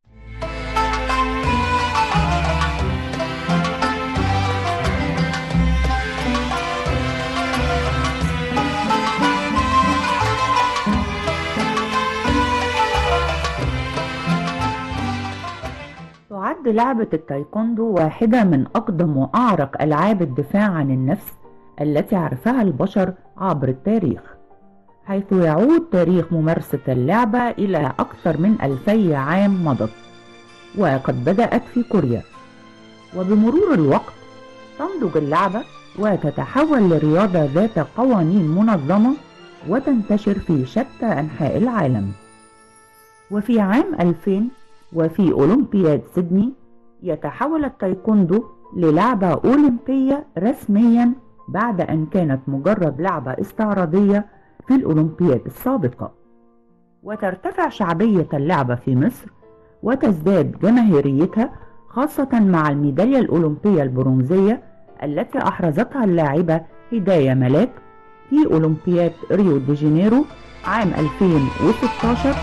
تعد لعبة التايكوندو واحدة من أقدم وأعرق ألعاب الدفاع عن النفس التي عرفها البشر عبر التاريخ حيث يعود تاريخ ممارسة اللعبة إلى أكثر من ألفي عام مضت وقد بدأت في كوريا وبمرور الوقت تنضج اللعبة وتتحول لرياضة ذات قوانين منظمة وتنتشر في شتى أنحاء العالم وفي عام 2000 وفي أولمبياد سيدني يتحول التايكوندو للعبة أولمبية رسميا بعد أن كانت مجرد لعبة استعراضية في الأولمبياد السابقة وترتفع شعبية اللعبة في مصر وتزداد جماهيريتها خاصة مع الميدالية الأولمبية البرونزية التي أحرزتها اللاعبة هداية ملاك في أولمبياد ريو دي جانيرو عام 2016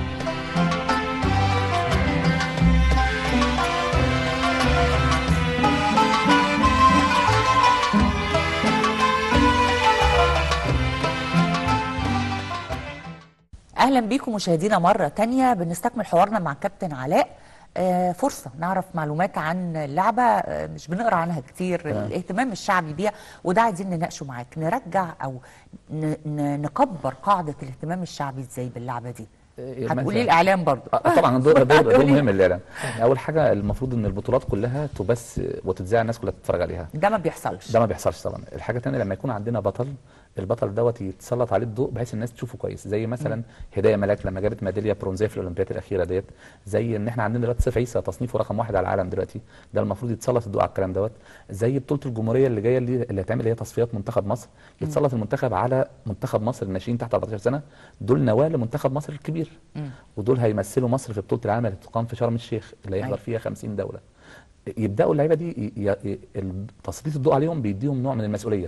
اهلا بيكم مشاهدينا مره تانية بنستكمل حوارنا مع كابتن علاء آه، فرصه نعرف معلومات عن اللعبه آه، مش بنقرا عنها كتير
تمام.
الاهتمام الشعبي بيها وده عايزين نناقشه معاك نرجع او ن- ن- نكبر قاعده الاهتمام الشعبي ازاي باللعبه دي هتقولي
مثلاً-
الاعلام برضو
آه، طبعا دور دور, دور
هتقولي-
مهم الاعلام يعني اول حاجه المفروض ان البطولات كلها تبث وتتذاع الناس كلها تتفرج عليها
ده ما بيحصلش
ده ما بيحصلش طبعا الحاجه الثانيه لما يكون عندنا بطل البطل دوت يتسلط عليه الضوء بحيث الناس تشوفه كويس زي مثلا
مم.
هدايه ملاك لما جابت ميداليه برونزيه في الاولمبياد الاخيره ديت زي ان احنا عندنا دلوقتي سيف عيسى تصنيفه رقم واحد على العالم دلوقتي ده المفروض يتسلط الضوء على الكلام دوت زي بطوله الجمهوريه اللي جايه اللي, اللي هتعمل هي تصفيات منتخب مصر يتسلط المنتخب على منتخب مصر الناشئين تحت 14 سنه دول نواه لمنتخب مصر الكبير
مم.
ودول هيمثلوا مصر في بطوله العالم اللي هتقام في شرم الشيخ اللي هيحضر
أيوة.
فيها 50 دوله يبداوا اللعيبه دي ي- ي- ال- تسليط الضوء عليهم بيديهم نوع من المسؤوليه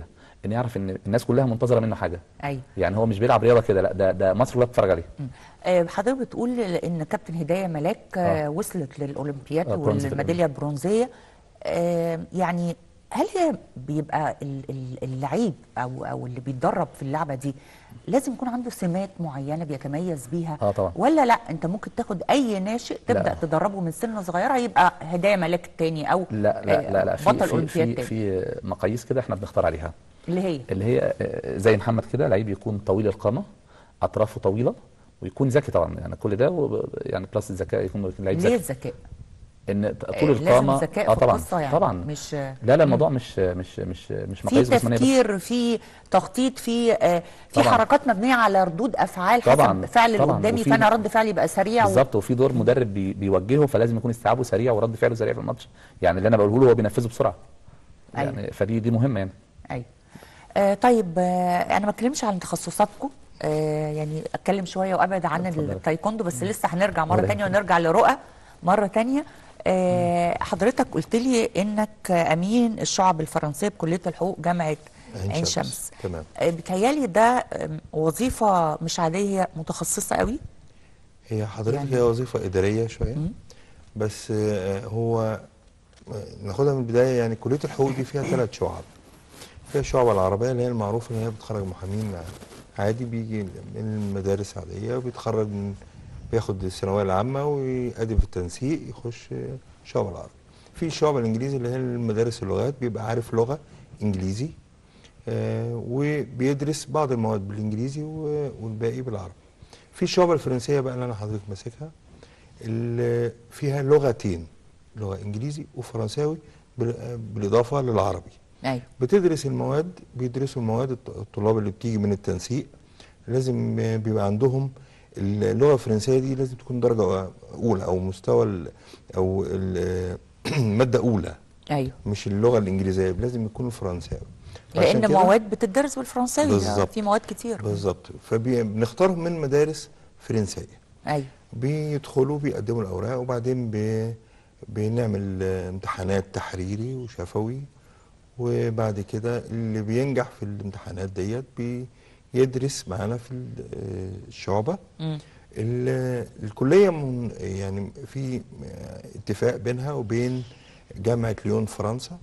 ان يعرف ان الناس كلها منتظره منه حاجه
ايوه
يعني هو مش بيلعب رياضه كده لا ده ده مصر كلها بتتفرج عليه
آه، حضرتك بتقول ان كابتن هدايه ملاك آه، وصلت للاولمبياد
آه، برونز في
والميداليه البرونزيه آه، يعني هل هي بيبقى ال- ال- اللعيب او او اللي بيتدرب في اللعبه دي لازم يكون عنده سمات معينه بيتميز بيها
اه طبعا
ولا لا انت ممكن تاخد اي ناشئ تبدا
لا.
تدربه من سن صغيره يبقى هدايه ملاك التاني او
لا لا لا لا في
بطل
في
اولمبياد
في,
تاني
في مقاييس كده احنا بنختار عليها
اللي هي
اللي هي آه، زي محمد كده لعيب يكون طويل القامه اطرافه طويله ويكون ذكي طبعا يعني كل ده و- يعني بلس الذكاء يكون لعيب
ليه
ذكي
الذكاء
ان ط-
آه،
طول
لازم
القامه
ذكاء
اه
في
طبعا
القصة يعني،
طبعا
مش-
لا لا الموضوع مش مش مش مش
في
مقاييس جسمانيه بس
تفكير في تخطيط في آه، في
طبعاً.
حركات مبنيه على ردود افعال حسب
طبعاً،
فعل اللي
طبعاً.
قدامي
وفي-
فانا رد فعلي يبقى سريع و...
بالظبط وفي دور مدرب بي بيوجهه فلازم يكون استيعابه سريع ورد فعله سريع في الماتش يعني اللي انا بقوله له هو بينفذه بسرعه
أيوة.
يعني فدي دي مهمه يعني
ايوه آه طيب آه انا ما اتكلمش عن تخصصاتكم آه يعني اتكلم شويه وابعد عن التايكوندو بس لسه هنرجع مره
ولا
تانية
يهمك.
ونرجع لرؤى مره تانية آه حضرتك قلت لي انك امين الشعب الفرنسيه بكليه الحقوق جامعه عين شمس
تمام
آه بتهيالي ده آم، وظيفه مش عاديه هي متخصصه قوي
هي حضرتك
يعني-
هي وظيفة إدارية شوية بس آه، هو آه، ناخدها من البداية يعني كلية الحقوق دي فيها ثلاث شعب فيها الشعبة العربية اللي هي المعروفة إن هي بتخرج محامين عادي بيجي من المدارس عادية وبيتخرج من بياخد الثانوية العامة ويقدم في التنسيق يخش آه، الشعب العربي في الشعب الإنجليزي اللي هي المدارس اللغات بيبقى عارف لغة إنجليزي آه، وبيدرس بعض المواد بالإنجليزي و- والباقي بالعربي في الشعبة الفرنسية بقى اللي أنا حضرتك ماسكها اللي فيها لغتين لغة إنجليزي وفرنساوي بال- بالإضافة للعربي
ايوه
بتدرس المواد بيدرسوا المواد الط- الطلاب اللي بتيجي من التنسيق لازم آه، بيبقى عندهم اللغة الفرنسية دي لازم تكون درجة أولى أو مستوى ال أو ال- مادة أولى
ايوه
مش اللغة الإنجليزية لازم يكون فرنساوي فعشان
لان
كده-
مواد بتدرس بالفرنساوي
بالظبط.
في مواد كتير
بالظبط فبنختارهم من مدارس فرنسية
ايوه
بيدخلوا بيقدموا الأوراق وبعدين ب... بنعمل آه، امتحانات تحريري وشفوي وبعد كده اللي بينجح في الامتحانات ديت بيدرس معانا في ال- آه، الشعبة
مم.
ال- الكلية من يعني في آه، اتفاق بينها وبين جامعة ليون فرنسا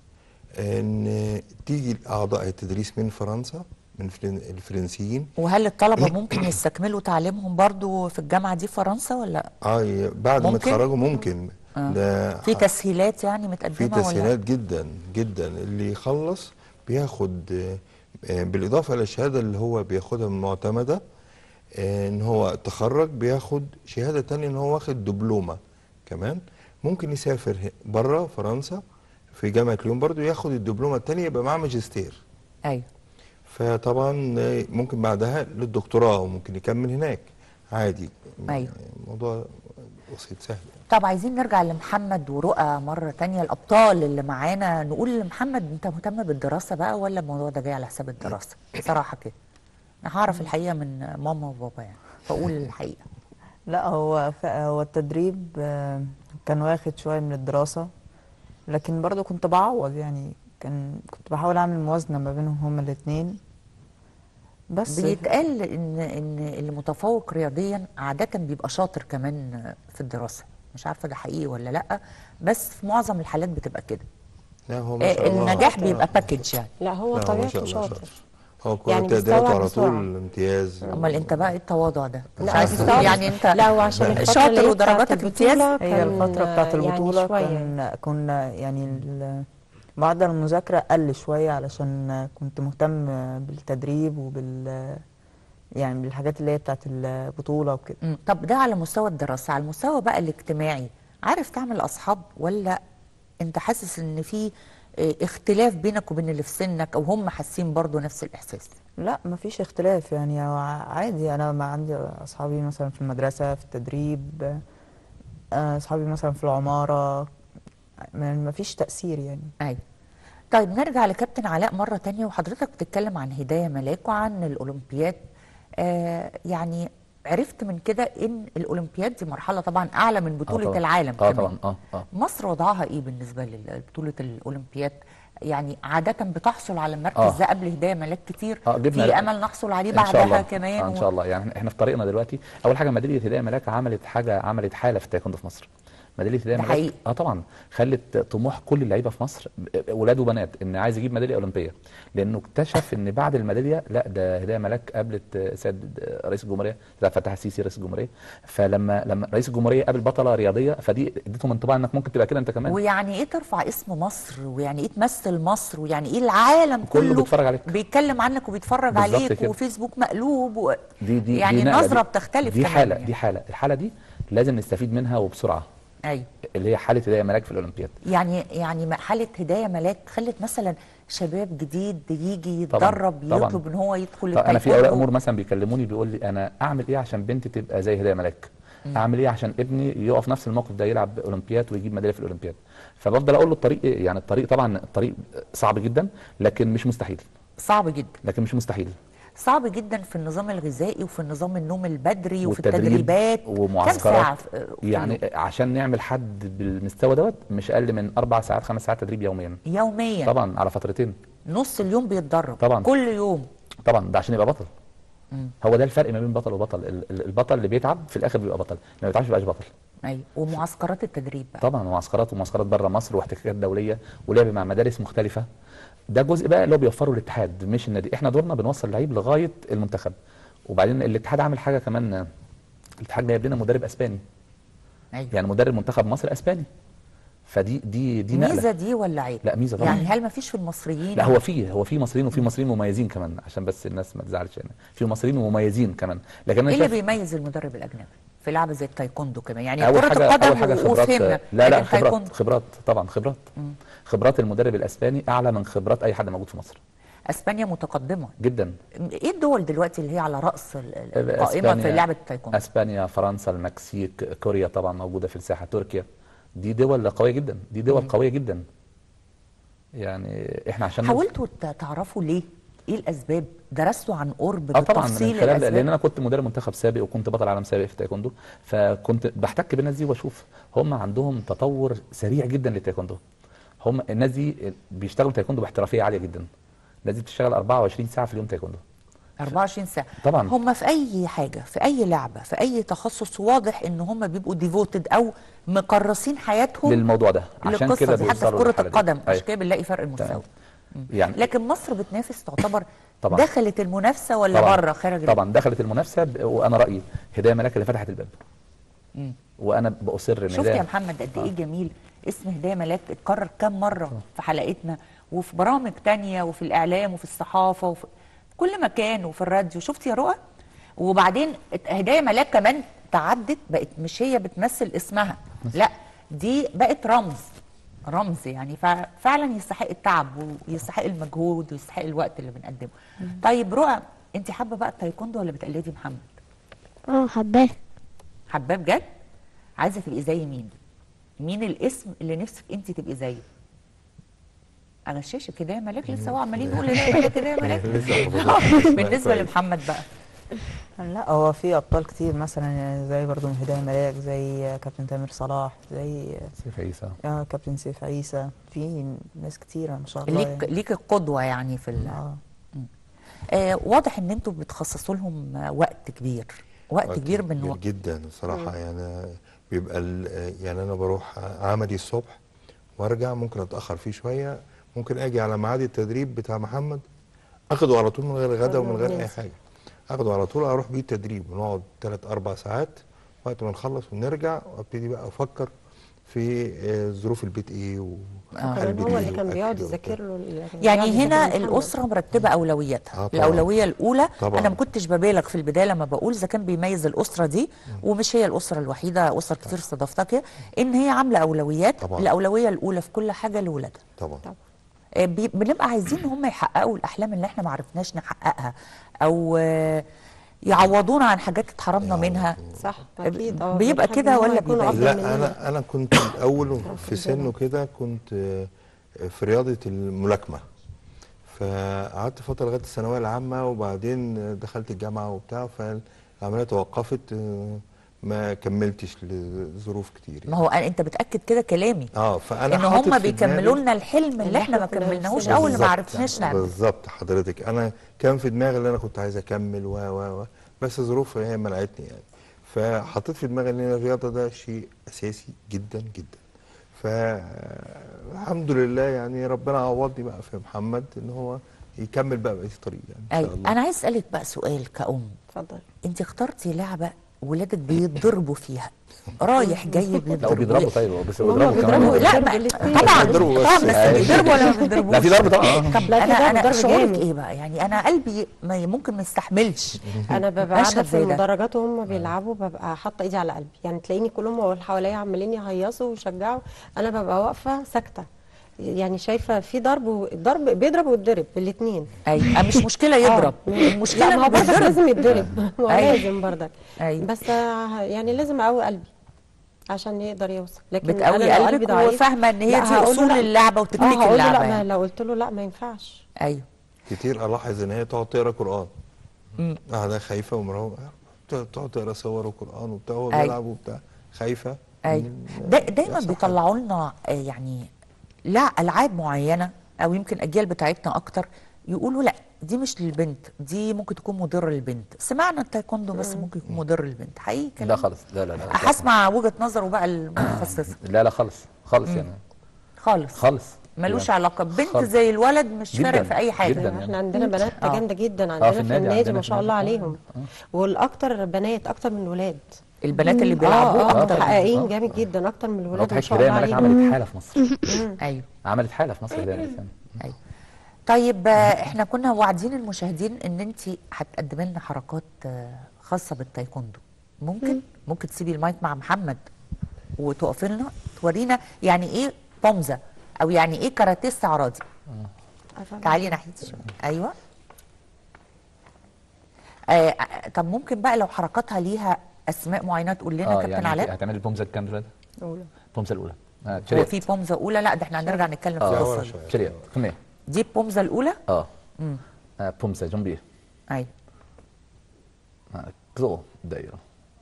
ان تيجي اعضاء التدريس من فرنسا من فرن- الفرنسيين
وهل الطلبه ممكن يستكملوا تعليمهم برضو في الجامعه دي في فرنسا ولا
اه ي- بعد ما
ممكن؟
يتخرجوا ممكن
آه.
ده
في تسهيلات يعني متقدمه
في
ولا
تسهيلات جدا جدا اللي يخلص بياخد آه، آه، بالاضافه للشهاده اللي هو بياخدها من معتمده آه، ان هو تخرج بياخد شهاده تانية ان هو واخد دبلومه كمان ممكن يسافر بره فرنسا في جامعه ليون برضو ياخد الدبلومه التانية يبقى معاه ماجستير
ايوه
فطبعا آه، ممكن بعدها للدكتوراه وممكن يكمل هناك عادي
ايوه
الموضوع بسيط سهل
طب عايزين نرجع لمحمد ورؤى مرة تانية الأبطال اللي معانا نقول لمحمد أنت مهتم بالدراسة بقى ولا الموضوع ده جاي على حساب الدراسة؟ صراحة كده. أنا هعرف الحقيقة من ماما وبابا يعني فأقول الحقيقة.
لا هو ف- هو التدريب آه، كان واخد شوية من الدراسة لكن برضو كنت بعوض يعني كان كنت بحاول أعمل موازنة ما بينهم هما الاتنين بس
بيتقال إن إن اللي متفوق رياضيا عادة بيبقى شاطر كمان في الدراسة. مش عارفة ده حقيقي ولا لأ بس في معظم الحالات بتبقى كده.
لا هو ما شاء
آه،
الله
النجاح بيبقى باكج يعني.
لا هو
لا، ما شاء
طبيعته
الله
شاطر
هو كل
يعني
تقديراته
بيستوعب
على
بسرعة.
طول امتياز
امال انت بقى ايه التواضع ده؟ مش
لا،
عايز
بيستوعب-
تقول يعني انت
لا هو عشان الفترة اللي
شاطر
هي
ودرجاتك
بتاعت
امتياز
البطولة
هي
كان،
الفترة بتاعت
يعني
البطولة
شوية.
كان كنا يعني ال- معدل المذاكرة قل شوية علشان كنت مهتم بالتدريب وبال يعني بالحاجات اللي هي بتاعت البطولة وكده
مم. طب ده على مستوى الدراسة على المستوى بقى الاجتماعي عارف تعمل أصحاب ولا أنت حاسس إن في اه، اختلاف بينك وبين اللي في سنك أو هم حاسين برضو نفس الإحساس
لا مفيش اختلاف يعني هو عادي انا ما عندي اصحابي مثلا في المدرسه في التدريب آه، اصحابي مثلا في العماره ما- مفيش تاثير يعني
أيوة طيب نرجع لكابتن علاء مرة تانية وحضرتك بتتكلم عن هداية ملاك وعن الأولمبياد آه يعني عرفت من كده ان الاولمبياد دي مرحله طبعا اعلى من بطوله
طبعاً.
العالم
اه
كمان
طبعا اه اه
مصر وضعها ايه بالنسبه لبطوله الاولمبياد يعني عاده بتحصل على المركز
آه.
ده قبل هدايا ملاك كتير
اه جبنا
في امل نحصل عليه
ان شاء
بعدها
الله
كمان
آه ان شاء الله يعني احنا في طريقنا دلوقتي اول حاجه ميداليه هدايا ملاك عملت حاجه عملت حاله في التايكوندو في مصر ميداليه هدايا
ده
ملاك
حقيقي.
اه طبعا خلت طموح كل اللعيبه في مصر ولاد وبنات ان عايز يجيب ميداليه اولمبيه لانه اكتشف ان بعد الميداليه لا ده هدايا ملاك قابلت آه، سيد آه، رئيس الجمهوريه سيد عبد الفتاح السيسي رئيس الجمهوريه فلما لما رئيس الجمهوريه قابل بطله رياضيه فدي اديتهم انطباع انك ممكن تبقى كده انت كمان
ويعني ايه ترفع اسم مصر ويعني ايه تمثل مصر ويعني ايه العالم
كله
كله
بيتفرج عليك.
بيتكلم عنك وبيتفرج
بالظبط
عليك
كده.
وفيسبوك مقلوب و...
دي دي
يعني
دي نقلة،
النظره
دي-
بتختلف
دي
كمان
حاله
يعني.
دي حاله الحاله دي لازم نستفيد منها وبسرعه
ايوه
اللي هي حاله هدايا ملاك في الاولمبياد
يعني يعني حاله هدايه ملاك خلت مثلا شباب جديد يجي
طبعاً،
يتدرب
طبعاً.
يطلب ان هو يدخل
طب انا في اولياء
التايكوندو.
امور مثلا بيكلموني بيقول لي انا اعمل ايه عشان بنتي تبقى زي هدايا ملاك
مم.
اعمل ايه عشان ابني يقف نفس الموقف ده يلعب اولمبياد ويجيب ميداليه في الاولمبياد فبفضل اقول له الطريق ايه يعني الطريق طبعا الطريق صعب جدا لكن مش مستحيل
صعب جدا
لكن مش مستحيل
صعب جدا في النظام الغذائي وفي النظام النوم البدري وفي
والتدريب
التدريبات كم ساعه
ومعسكرات
في في
يعني
اليوم؟
عشان نعمل حد بالمستوى دوت مش اقل من اربع ساعات خمس ساعات تدريب يوميا
يوميا
طبعا على فترتين
نص اليوم بيتدرب
طبعاً.
كل يوم
طبعا ده عشان يبقى بطل
مم.
هو ده الفرق ما بين بطل وبطل ال- ال- البطل اللي بيتعب في الاخر بيبقى بطل اللي ما بيتعبش بيبقاش بطل
ايوه ومعسكرات التدريب بقى
طبعا ومعسكرات ومعسكرات بره مصر واحتكاكات دوليه ولعب مع مدارس مختلفه ده جزء بقى اللي هو بيوفره الاتحاد مش النادي احنا دورنا بنوصل اللعيب لغايه المنتخب وبعدين الاتحاد عامل حاجه كمان الاتحاد جايب لنا مدرب اسباني
أيوة.
يعني مدرب منتخب مصر اسباني فدي دي دي
ميزه
نقله
دي ولا عيب
لا ميزه طبعا
يعني هل ما فيش في المصريين
لا هو فيه هو في مصريين وفي مصريين مميزين كمان عشان بس الناس ما تزعلش يعني في مصريين مميزين كمان لكن انا
ايه اللي
شايف
بيميز المدرب الاجنبي في لعبه زي التايكوندو كمان يعني
اول
كره
حاجه
القدم
اول حاجه خبرات
وفهمنا
لا لا
لكن
خبرات
تايكوندو
خبرات طبعا خبرات
مم.
خبرات المدرب الاسباني اعلى من خبرات اي حد موجود في مصر
اسبانيا متقدمه
جدا
ايه الدول دلوقتي اللي هي على راس ال- القائمه في
أسبانيا-
لعبه التايكوندو
اسبانيا فرنسا المكسيك كوريا طبعا موجوده في الساحه تركيا دي دول قويه جدا دي دول قويه جدا يعني احنا عشان
حاولتوا ت- تعرفوا ليه ايه الاسباب درستوا عن قرب
اه طبعا من
بالتفصيل
خلال
الاسباب
لان انا كنت مدرب منتخب سابق وكنت بطل عالم سابق في التايكوندو فكنت بحتك بالناس دي واشوف هم عندهم تطور سريع جدا للتايكوندو هم الناس دي بيشتغلوا تايكوندو باحترافيه عاليه جدا الناس دي بتشتغل 24 ساعه في اليوم تايكوندو
24 ساعه
طبعا
هم في اي حاجه في اي لعبه في اي تخصص واضح ان هم بيبقوا ديفوتد او مكرسين حياتهم
للموضوع ده عشان
للقصة
كده
دي حتى في
بيوصلوا
كره
للحالة دي.
القدم عشان
أيوة.
كده بنلاقي فرق المستوى
يعني
لكن مصر بتنافس تعتبر
طبعا.
دخلت المنافسه ولا
طبعا
بره خارج
طبعا دخلت المنافسه ب- وانا رايي هدايا ملاك اللي فتحت الباب
مم.
وانا باصر ان
شفت يا
هدايا
محمد قد ايه جميل اسم هدايه ملاك اتكرر كام مره في حلقتنا وفي برامج تانية وفي الاعلام وفي الصحافه وفي كل مكان وفي الراديو شفت يا رؤى وبعدين هدايه ملاك كمان تعدت بقت مش هي بتمثل اسمها لا دي بقت رمز رمز يعني ففعلا يستحق التعب ويستحق المجهود ويستحق الوقت اللي بنقدمه طيب رؤى انت حابه بقى التايكوندو ولا بتقلدي محمد
اه حباه
حباه بجد عايزه تبقي زي مين مين الاسم اللي نفسك انت تبقي زيه اغششك كده يا ملاك لسه هو عمالين نقول هدايا ملاك هدايا ملاك بالنسبه لمحمد بقى
لا هو في ابطال كتير مثلا يعني زي برضو هدايا ملاك زي كابتن تامر صلاح زي
سيف عيسى
اه كابتن سيف عيسى في ناس كتيره ما شاء الله
ليك
يعني.
ليك القدوه يعني في ال
اه
آه واضح ان انتوا بتخصصوا لهم آه، وقت كبير وقت كبير من
كبير
وقت
جدا صراحة يعني بيبقى ال- يعني أنا بروح عملي الصبح وارجع ممكن أتأخر فيه شوية ممكن أجي على ميعاد التدريب بتاع محمد أخده على طول من غير غدا ومن غير أي حاجة أخده على طول أروح بيه التدريب ونقعد ثلاث أربع ساعات وقت ما نخلص ونرجع وابتدي بقى أفكر في آه، ظروف البيت إيه
كان
وقلبي
هو اللي
إيه
كان
وأكل
بيقعد
وبتاع.
يذاكر له ال-
يعني
بيقعد
هنا
يذاكر له محمد.
الاسره مرتبه اولوياتها
آه طبعاً.
الاولويه الاولى
طبعاً.
انا ما كنتش ببالغ في البدايه لما بقول اذا كان بيميز الاسره دي ومش هي الاسره الوحيده اسر كتير استضافتك ان هي عامله اولويات
طبعاً.
الاولويه الاولى في كل حاجه لاولادها
طبعا
آه، بي- بنبقى عايزين ان هم يحققوا الاحلام اللي احنا ما عرفناش نحققها او آه، يعوضونا عن حاجات اتحرمنا منها
صح اكيد اه
بيبقى
بنحب
كده
إن هم
ولا
يكونوا
بيبقى
أفضل
لا
مننا.
انا انا كنت الاول في سنه كده كنت آه، في رياضه الملاكمه فقعدت فتره لغايه الثانويه العامه وبعدين دخلت الجامعه وبتاع العمليه توقفت آه، ما كملتش لظروف كتير
ما هو أنا انت بتاكد كده كلامي
اه فانا
ان
حاطط
هم
في
بيكملوا
دماغي-
لنا الحلم اللي احنا ما
كنا
كملناهوش
نفسنا
اول ما
بالظبط.
عرفناش نعمل
بالظبط حضرتك انا كان في دماغي اللي انا كنت عايز اكمل و و و بس ظروف هي منعتني يعني فحطيت في دماغي ان الرياضه ده شيء اساسي جدا جدا فالحمد لله يعني ربنا عوضني بقى في محمد ان هو يكمل بقى بقيه الطريق يعني ان شاء
ايوه
الله
انا عايز اسالك بقى سؤال كأم
اتفضل
انت اخترتي لعبه ولادك بيتضربوا فيها رايح جاي
لا
بيتضربوا
وبيضربوا طيب هو بس
هما
بيضربوا كمان
بيضربوا
لا
بيضربوا
ما-
الاتنين.
طبعا
بيضربوا بس.
طبعا بس
أيوة.
بيضربوا ولا ما بيضربوش
لا في ضرب طبعا
طب لا في
انا
ضرب
انا
ضرب
شعورك
جامد
ايه بقى يعني انا قلبي ما ممكن ما يستحملش
انا ببقى قاعده
مشهد
في
زي ده.
المدرجات وهم بيلعبوا ببقى حاطه ايدي على قلبي يعني تلاقيني كلهم اللي حواليا عمالين يهيصوا ويشجعوا انا ببقى واقفه ساكته يعني شايفه في ضرب والضرب بيضرب ويتضرب الاثنين
ايوه مش مشكله يضرب المشكله
لا ما هو
إنه
برضك
بيتضرب.
لازم يتضرب ما هو
أيوة.
لازم برضك
ايوه
بس آه، يعني لازم اقوي قلبي عشان يقدر يوصل لكن أنا
بتقوي
لو
قلبك
ضعيف-
وفاهمه ان هي
لا،
دي
هقول له
اصول
لا.
اللعبه
اه
وتكنيك
هقول له
اللعبه
لا ما
يعني.
لو قلت له لا ما ينفعش
ايوه
كتير الاحظ ان هي تقعد تقرا قران
مم.
قاعده خايفه ومرعوبه تقعد تقرا صور وقران وبتاع وهو
أيوة.
بيلعب وبتاع خايفه
ايوه
من-
دا دايما
يحصل
بيطلعوا لنا آه، يعني لا العاب معينه او يمكن اجيال بتاعتنا اكتر يقولوا لا دي مش للبنت دي ممكن تكون مضره للبنت سمعنا التايكوندو بس ممكن يكون مضر للبنت حقيقي
لا
كلام
خالص لا لا لا
هسمع وجهه نظره بقى المتخصصه
لا لا خالص خالص
مم.
يعني
خالص
خالص
ملوش
يعني
علاقه بنت
خالص.
زي الولد مش
جداً،
فارق في اي حاجه
جداً يعني.
احنا عندنا بنات
آه.
جامده جدا
في
عندنا في
النادي،
النادي
عندنا
ما
في
شاء الله
النادي.
عليهم والاكتر بنات اكتر من الولاد
البنات اللي بيلعبوا
اه
اكتر
اه محققين
آه.
جامد جدا اكتر من الولاد
واضح
ما شاء
الكلام
الله
مالك
عليهم
عملت حاله في مصر
ايوه
عملت حاله في مصر ده يعني.
ايوه طيب آه، احنا كنا واعدين المشاهدين ان انت هتقدمي لنا حركات آه، خاصه بالتايكوندو ممكن ممكن تسيبي المايك مع محمد وتقفي لنا تورينا يعني ايه بومزه او يعني ايه كاراتيه استعراضي تعالي ناحيتي شويه ايوه آه آه، طب ممكن بقى لو حركاتها ليها اسماء معينه تقول لنا
اه
كابتن
يعني
علاء
هتعمل البومزه الكام دلوقتي؟
أولى.
البومزه الاولى آه
هو
شريط
في بومزه اولى لا ده احنا هنرجع نتكلم في
اه
القصه دي
شريط كم
دي البومزه الاولى
اه
امم
آه، بومزه جنبي
ايوه
آه، كذو دايره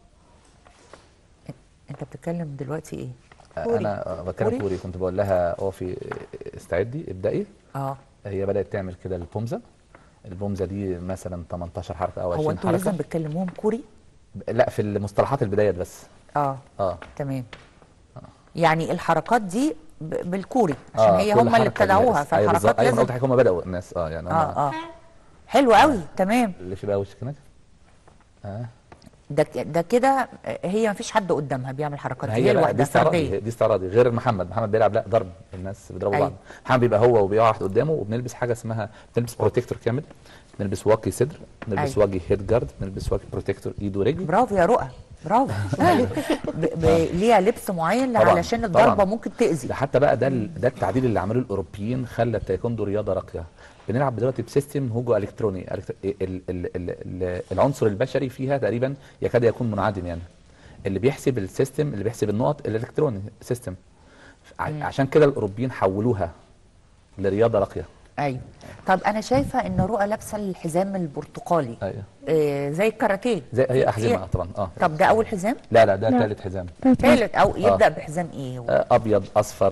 انت بتتكلم دلوقتي ايه
آه،
كوري.
انا آه، بتكلم
كوري؟
كوري كنت بقول لها اقفي آه، استعدي ابدأي
اه
هي بدأت تعمل كده البومزه البومزه دي مثلا 18 حركه او
هو
20
انتوا لازم
حركه
بتكلموهم كوري
لا في المصطلحات البدايات بس
اه
اه
تمام يعني الحركات دي ب- بالكوري عشان
اه
هي
كل
هم اللي
حركة ليها
ابتدعوها
اسم. ايوه بالظبط
فالحركات
ايوه انا
لازم
قلت حاجه هم بدأوا الناس اه يعني هم
اه اه حلو قوي تمام
اللي في بقى وشك هناك اه
ده ك- ده كده هي مفيش حد قدامها بيعمل حركات دي هي
هي لا دي
لوحدها
استعراضي
فرديه
دي استعراضي غير محمد محمد بيلعب لا ضرب الناس بيضربوا
أيوة.
بعض محمد بيبقى هو وبيقع واحد قدامه وبنلبس حاجه اسمها بنلبس بروتكتور كامل بنلبس واقي صدر بنلبس
أيوة.
واقي هيد جارد بنلبس واقي بروتكتور ايد ورجل
برافو يا رؤى برافو ب... ب... ليها لبس معين
طبعاً،
علشان الضربه
طبعاً.
ممكن تاذي
ده حتى بقى ده ال- ده التعديل اللي عمله الاوروبيين خلى التايكوندو رياضه راقيه بنلعب دلوقتي بسيستم هوجو الكتروني الكتر- ال ال ال ال العنصر البشري فيها تقريبا يكاد يكون منعدم يعني اللي بيحسب السيستم اللي بيحسب النقط الالكتروني سيستم ع- عشان كده الاوروبيين حولوها لرياضه راقيه
ايوه طب انا شايفه ان رؤى لابسه الحزام البرتقالي
ايوه
آه زي الكاراتيه
زي هي احزمه
إيه؟
طبعا اه
طب ده اول حزام
لا لا ده
لا.
ثالث حزام
ثالث او يبدا
آه.
بحزام ايه
آه، ابيض اصفر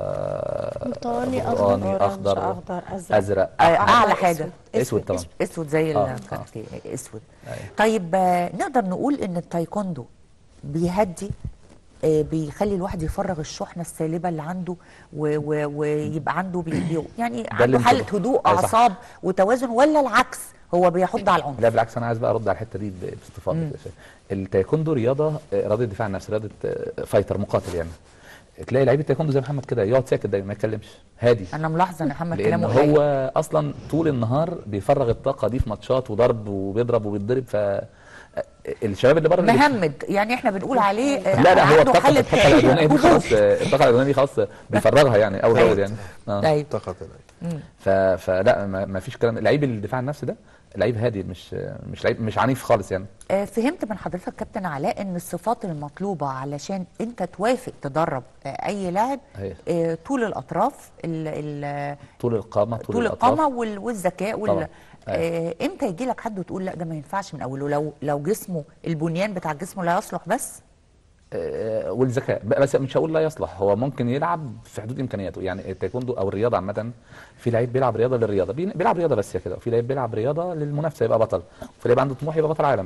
آه،
برتقاني،
برتقاني
أورنج،
اخضر
أخضر، أزرق.
ازرق
آه، اعلى
أحمر،
حاجه
اسود طبعا
اسود زي
آه،
الكاراتيه اسود طيب آه، نقدر نقول ان التايكوندو بيهدي آه، بيخلي الواحد يفرغ الشحنه السالبه اللي عنده و- و- ويبقى عنده بي بي يعني
اللي
عنده
انت
حاله
بت-
هدوء
أي صح.
اعصاب وتوازن ولا العكس هو بيحض على العنف
لا بالعكس انا عايز بقى ارد على الحته دي ب- باستفاضه
مم.
كده شوية. التايكوندو رياضه آه، رياضه دفاع عن النفس رياضه آه، فايتر مقاتل يعني تلاقي لعيب التايكوندو زي محمد كده يقعد ساكت دايما ما يتكلمش هادي
انا ملاحظه ان محمد
لان
كلامه قليل.
هو اصلا طول النهار بيفرغ الطاقه دي في ماتشات وضرب وبيضرب وبيتضرب ف آه، الشباب اللي بره اللي بت-
مهمد يعني احنا بنقول عليه آه،
لا لا هو
عنده
الطاقه
حاله
الطاقه الادريناليه دي خلاص آه، الطاقه الادريناليه دي خلاص بيفرغها يعني اول باول يعني اه
ايوه
طاقه
ف... فلا ما... ما فيش كلام لعيب الدفاع عن النفس ده لعيب هادي مش مش لعيب مش عنيف خالص يعني
آه، فهمت من حضرتك كابتن علاء ان الصفات المطلوبه علشان انت توافق تدرب آه، اي لاعب
هي.
آه، طول الاطراف ال ال
طول القامه طول,
طول
الأطراف.
القامه وال- والذكاء وال
طبعاً.
آه، امتى يجي لك حد وتقول لا ده ما ينفعش من اوله لو لو جسمه البنيان بتاع جسمه لا يصلح بس
آه، والذكاء ب- بس مش هقول لا يصلح هو ممكن يلعب في حدود امكانياته يعني التايكوندو او الرياضه عامه في لعيب بيلعب رياضه للرياضه بي- بيلعب رياضه بس يا كده وفي لعيب بيلعب رياضه للمنافسه يبقى بطل وفي لعيب عنده طموح يبقى بطل عالم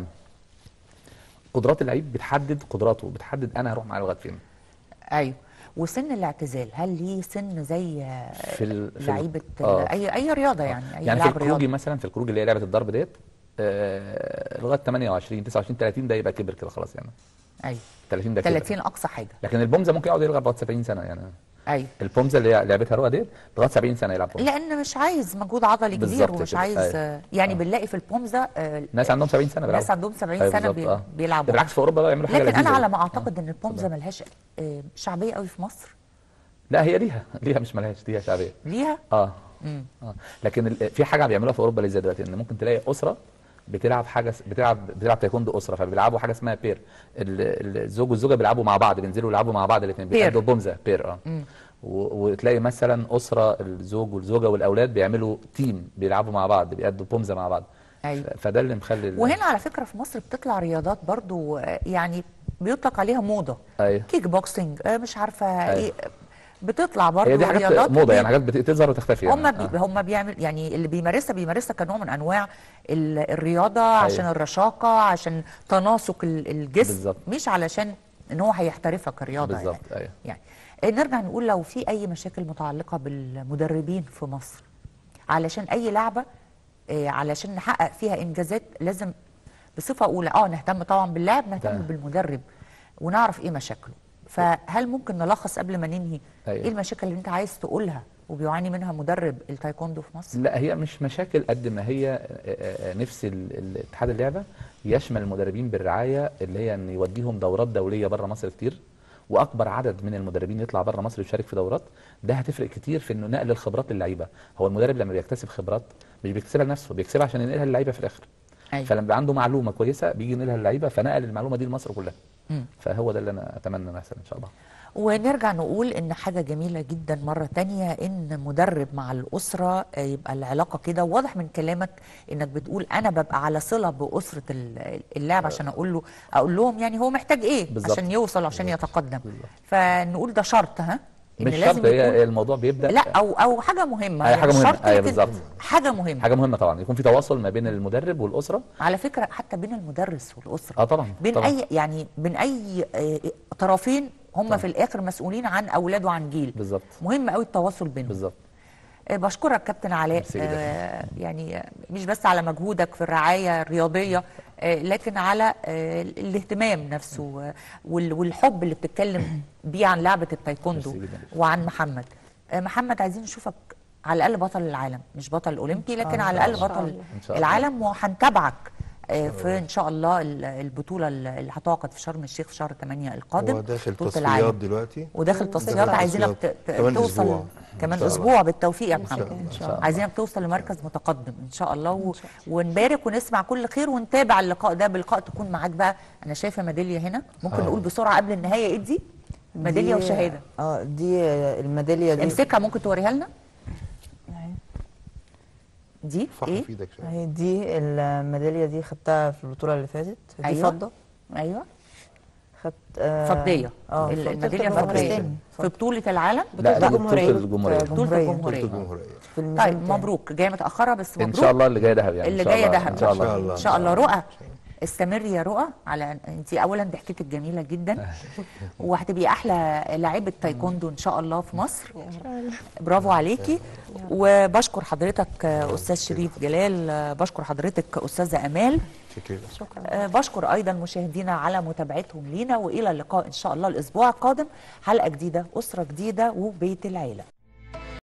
قدرات اللعيب بتحدد قدراته بتحدد انا هروح معاه لغايه فين
ايوه وسن الاعتزال هل ليه سن زي آه،
في ال- في ال-
لعيبه
آه.
اي اي رياضه يعني اي
يعني في
لاعب
الخروجي
رياضه
مثلا في الخروج اللي هي لعبه الضرب ديت آه لغايه 28 29 30 ده يبقى كبر كده خلاص يعني
ايوه
30 ده كبر
30 اقصى حاجه
لكن البومزه ممكن يقعد يلعب لغايه 70 سنه يعني
ايوه
البومزه اللي هي لعبتها رؤى ديت لغايه 70 سنه يلعب بومزه
لان مش عايز مجهود عضلي كبير
بالظبط
ومش
كده،
عايز
أيوة.
آه، يعني بنلاقي في البومزه آه،
ناس عندهم 70 سنه بيلعبوا
ناس عندهم 70
أيوة
سنه
بالظبط،
بي-
آه.
بيلعبوا
بالعكس في اوروبا بقى يعملوا حاجه
لكن انا
لذيذة.
على ما اعتقد ان البومزه ملهاش آه، شعبيه قوي في مصر
لا هي ليها ليها مش ملهاش ليها شعبيه
ليها
اه
مم.
اه لكن ال- في حاجه بيعملوها في اوروبا لسه دلوقتي ان ممكن تلاقي اسره بتلعب حاجه س- بتلعب بتلعب تايكوندو اسره فبيلعبوا حاجه اسمها بير ال- الزوج والزوجه بيلعبوا مع بعض بينزلوا يلعبوا مع بعض الاثنين
بير.
بيأدوا بومزه بير اه
مم.
و- وتلاقي مثلا اسره الزوج والزوجه والاولاد بيعملوا تيم بيلعبوا مع بعض بيأدوا بومزه مع بعض
أيوة.
ف- فده اللي مخلي ال-
وهنا على فكره في مصر بتطلع رياضات برضو آه، يعني بيطلق عليها موضه
ايوه
كيك بوكسنج آه، مش عارفه
أيوة.
ايه بتطلع برضو
هي دي حاجات
رياضات
موضه
بي-
يعني حاجات بت- بتظهر وتختفي يعني
هم بي هم بيعمل يعني اللي بيمارسها بيمارسها كنوع من انواع ال- الرياضه عشان الرشاقه عشان تناسق ال- الجسم
بالظبط.
مش علشان ان هو هيحترفها كرياضه يعني.
بالظبط ايوه
يعني آه، نرجع نقول لو في اي مشاكل متعلقه بالمدربين في مصر علشان اي لعبه آه، علشان نحقق فيها انجازات لازم بصفه اولى اه نهتم طبعا باللاعب نهتم
ده.
بالمدرب ونعرف ايه مشاكله فهل ممكن نلخص قبل ما ننهي
أيوة.
ايه المشاكل اللي انت عايز تقولها وبيعاني منها مدرب التايكوندو في مصر
لا هي مش مشاكل قد ما هي آه، آه، نفس ال- ال- اتحاد اللعبه يشمل المدربين بالرعايه اللي هي ان يوديهم دورات دوليه بره مصر كتير واكبر عدد من المدربين يطلع بره مصر يشارك في دورات ده هتفرق كتير في انه نقل الخبرات للعيبه هو المدرب لما بيكتسب خبرات مش بيكتسبها لنفسه بيكسبها عشان ينقلها للعيبه في الاخر
أيوة.
فلما يبقى عنده معلومه كويسه بيجي ينقلها للعيبه فنقل المعلومه دي لمصر كلها
مم.
فهو ده اللي انا اتمنى مثلا ان شاء الله
ونرجع نقول ان حاجه جميله جدا مره تانية ان مدرب مع الاسره آه، يبقى العلاقه كده واضح من كلامك انك بتقول انا ببقى على صله باسره ال- اللاعب عشان اقول له اقول لهم يعني هو محتاج ايه
بالظبط.
عشان يوصل عشان يتقدم فنقول ده شرط ها
مش شرط هي الموضوع بيبدا
لا او او حاجه مهمه
أي حاجه
يعني
مهمه
شرط
ايوه
لكن
بالظبط
حاجه مهمه
حاجه مهمه طبعا يكون في تواصل ما بين المدرب والاسره
على فكره حتى بين المدرس والاسره
اه طبعا
بين
طبعا.
اي يعني بين اي آه، طرفين هم في الاخر مسؤولين عن اولاد وعن جيل
بالظبط
مهم قوي التواصل بينهم
بالظبط
آه، بشكرك كابتن علاء
ميرسي جدا.
آه يعني آه، مش بس على مجهودك في الرعايه الرياضيه آه لكن على آه الاهتمام نفسه آه، وال- والحب اللي بتتكلم بيه عن لعبه التايكوندو
ميرسي جدا.
وعن محمد آه محمد عايزين نشوفك على الاقل بطل العالم مش بطل اولمبي
إن شاء
لكن
الله.
على الاقل
إن شاء
بطل
الله. إن شاء الله.
العالم وهنتابعك آه، في ان شاء الله ال- البطوله اللي هتعقد في شرم الشيخ في شهر 8 القادم
هو داخل
بطولة
تصفيات
العالم.
دلوقتي
وداخل تصفيات
داخل
عايزينك
تصفيات.
ت- ت-
كمان
توصل
أسبوع.
كمان
إن شاء الله.
اسبوع بالتوفيق يا
إن شاء
محمد
الله. إن شاء الله.
عايزينك توصل لمركز متقدم ان شاء الله و... ونبارك ونسمع كل خير ونتابع اللقاء ده بلقاء تكون معاك بقى انا شايفه ميداليه هنا ممكن
آه.
نقول بسرعه قبل النهايه ايه دي ميداليه
دي-
وشهاده
اه دي الميداليه دي
امسكها ممكن توريها لنا دي ايه
في ايدك شويه
هي دي الميداليه دي خدتها في البطوله اللي فاتت دي
أيوة.
فضه
ايوه
خدت آه
فضيه
اه
ال-
فضة
الميداليه
الجمهورية.
فضيه في بطوله العالم
لا دي
الجمهورية.
بطوله الجمهوريه
بطوله
جمهورية.
الجمهوريه
في الميزان
طيب
التاني.
مبروك جايه متاخره بس مبروك
ان شاء الله اللي جاي دهب يعني
اللي
إن شاء
جايه
الله.
دهب
ان شاء الله
ان شاء الله رؤى استمري يا رؤى على انت اولا ضحكتك جميله جدا وهتبقي احلى لاعيبه تايكوندو ان شاء الله في مصر برافو عليكي وبشكر حضرتك آه، استاذ شريف جلال آه، بشكر حضرتك استاذه امال
شكرا
آه، بشكر ايضا مشاهدينا على متابعتهم لينا والى اللقاء ان شاء الله الاسبوع القادم حلقه جديده اسره جديده وبيت العيله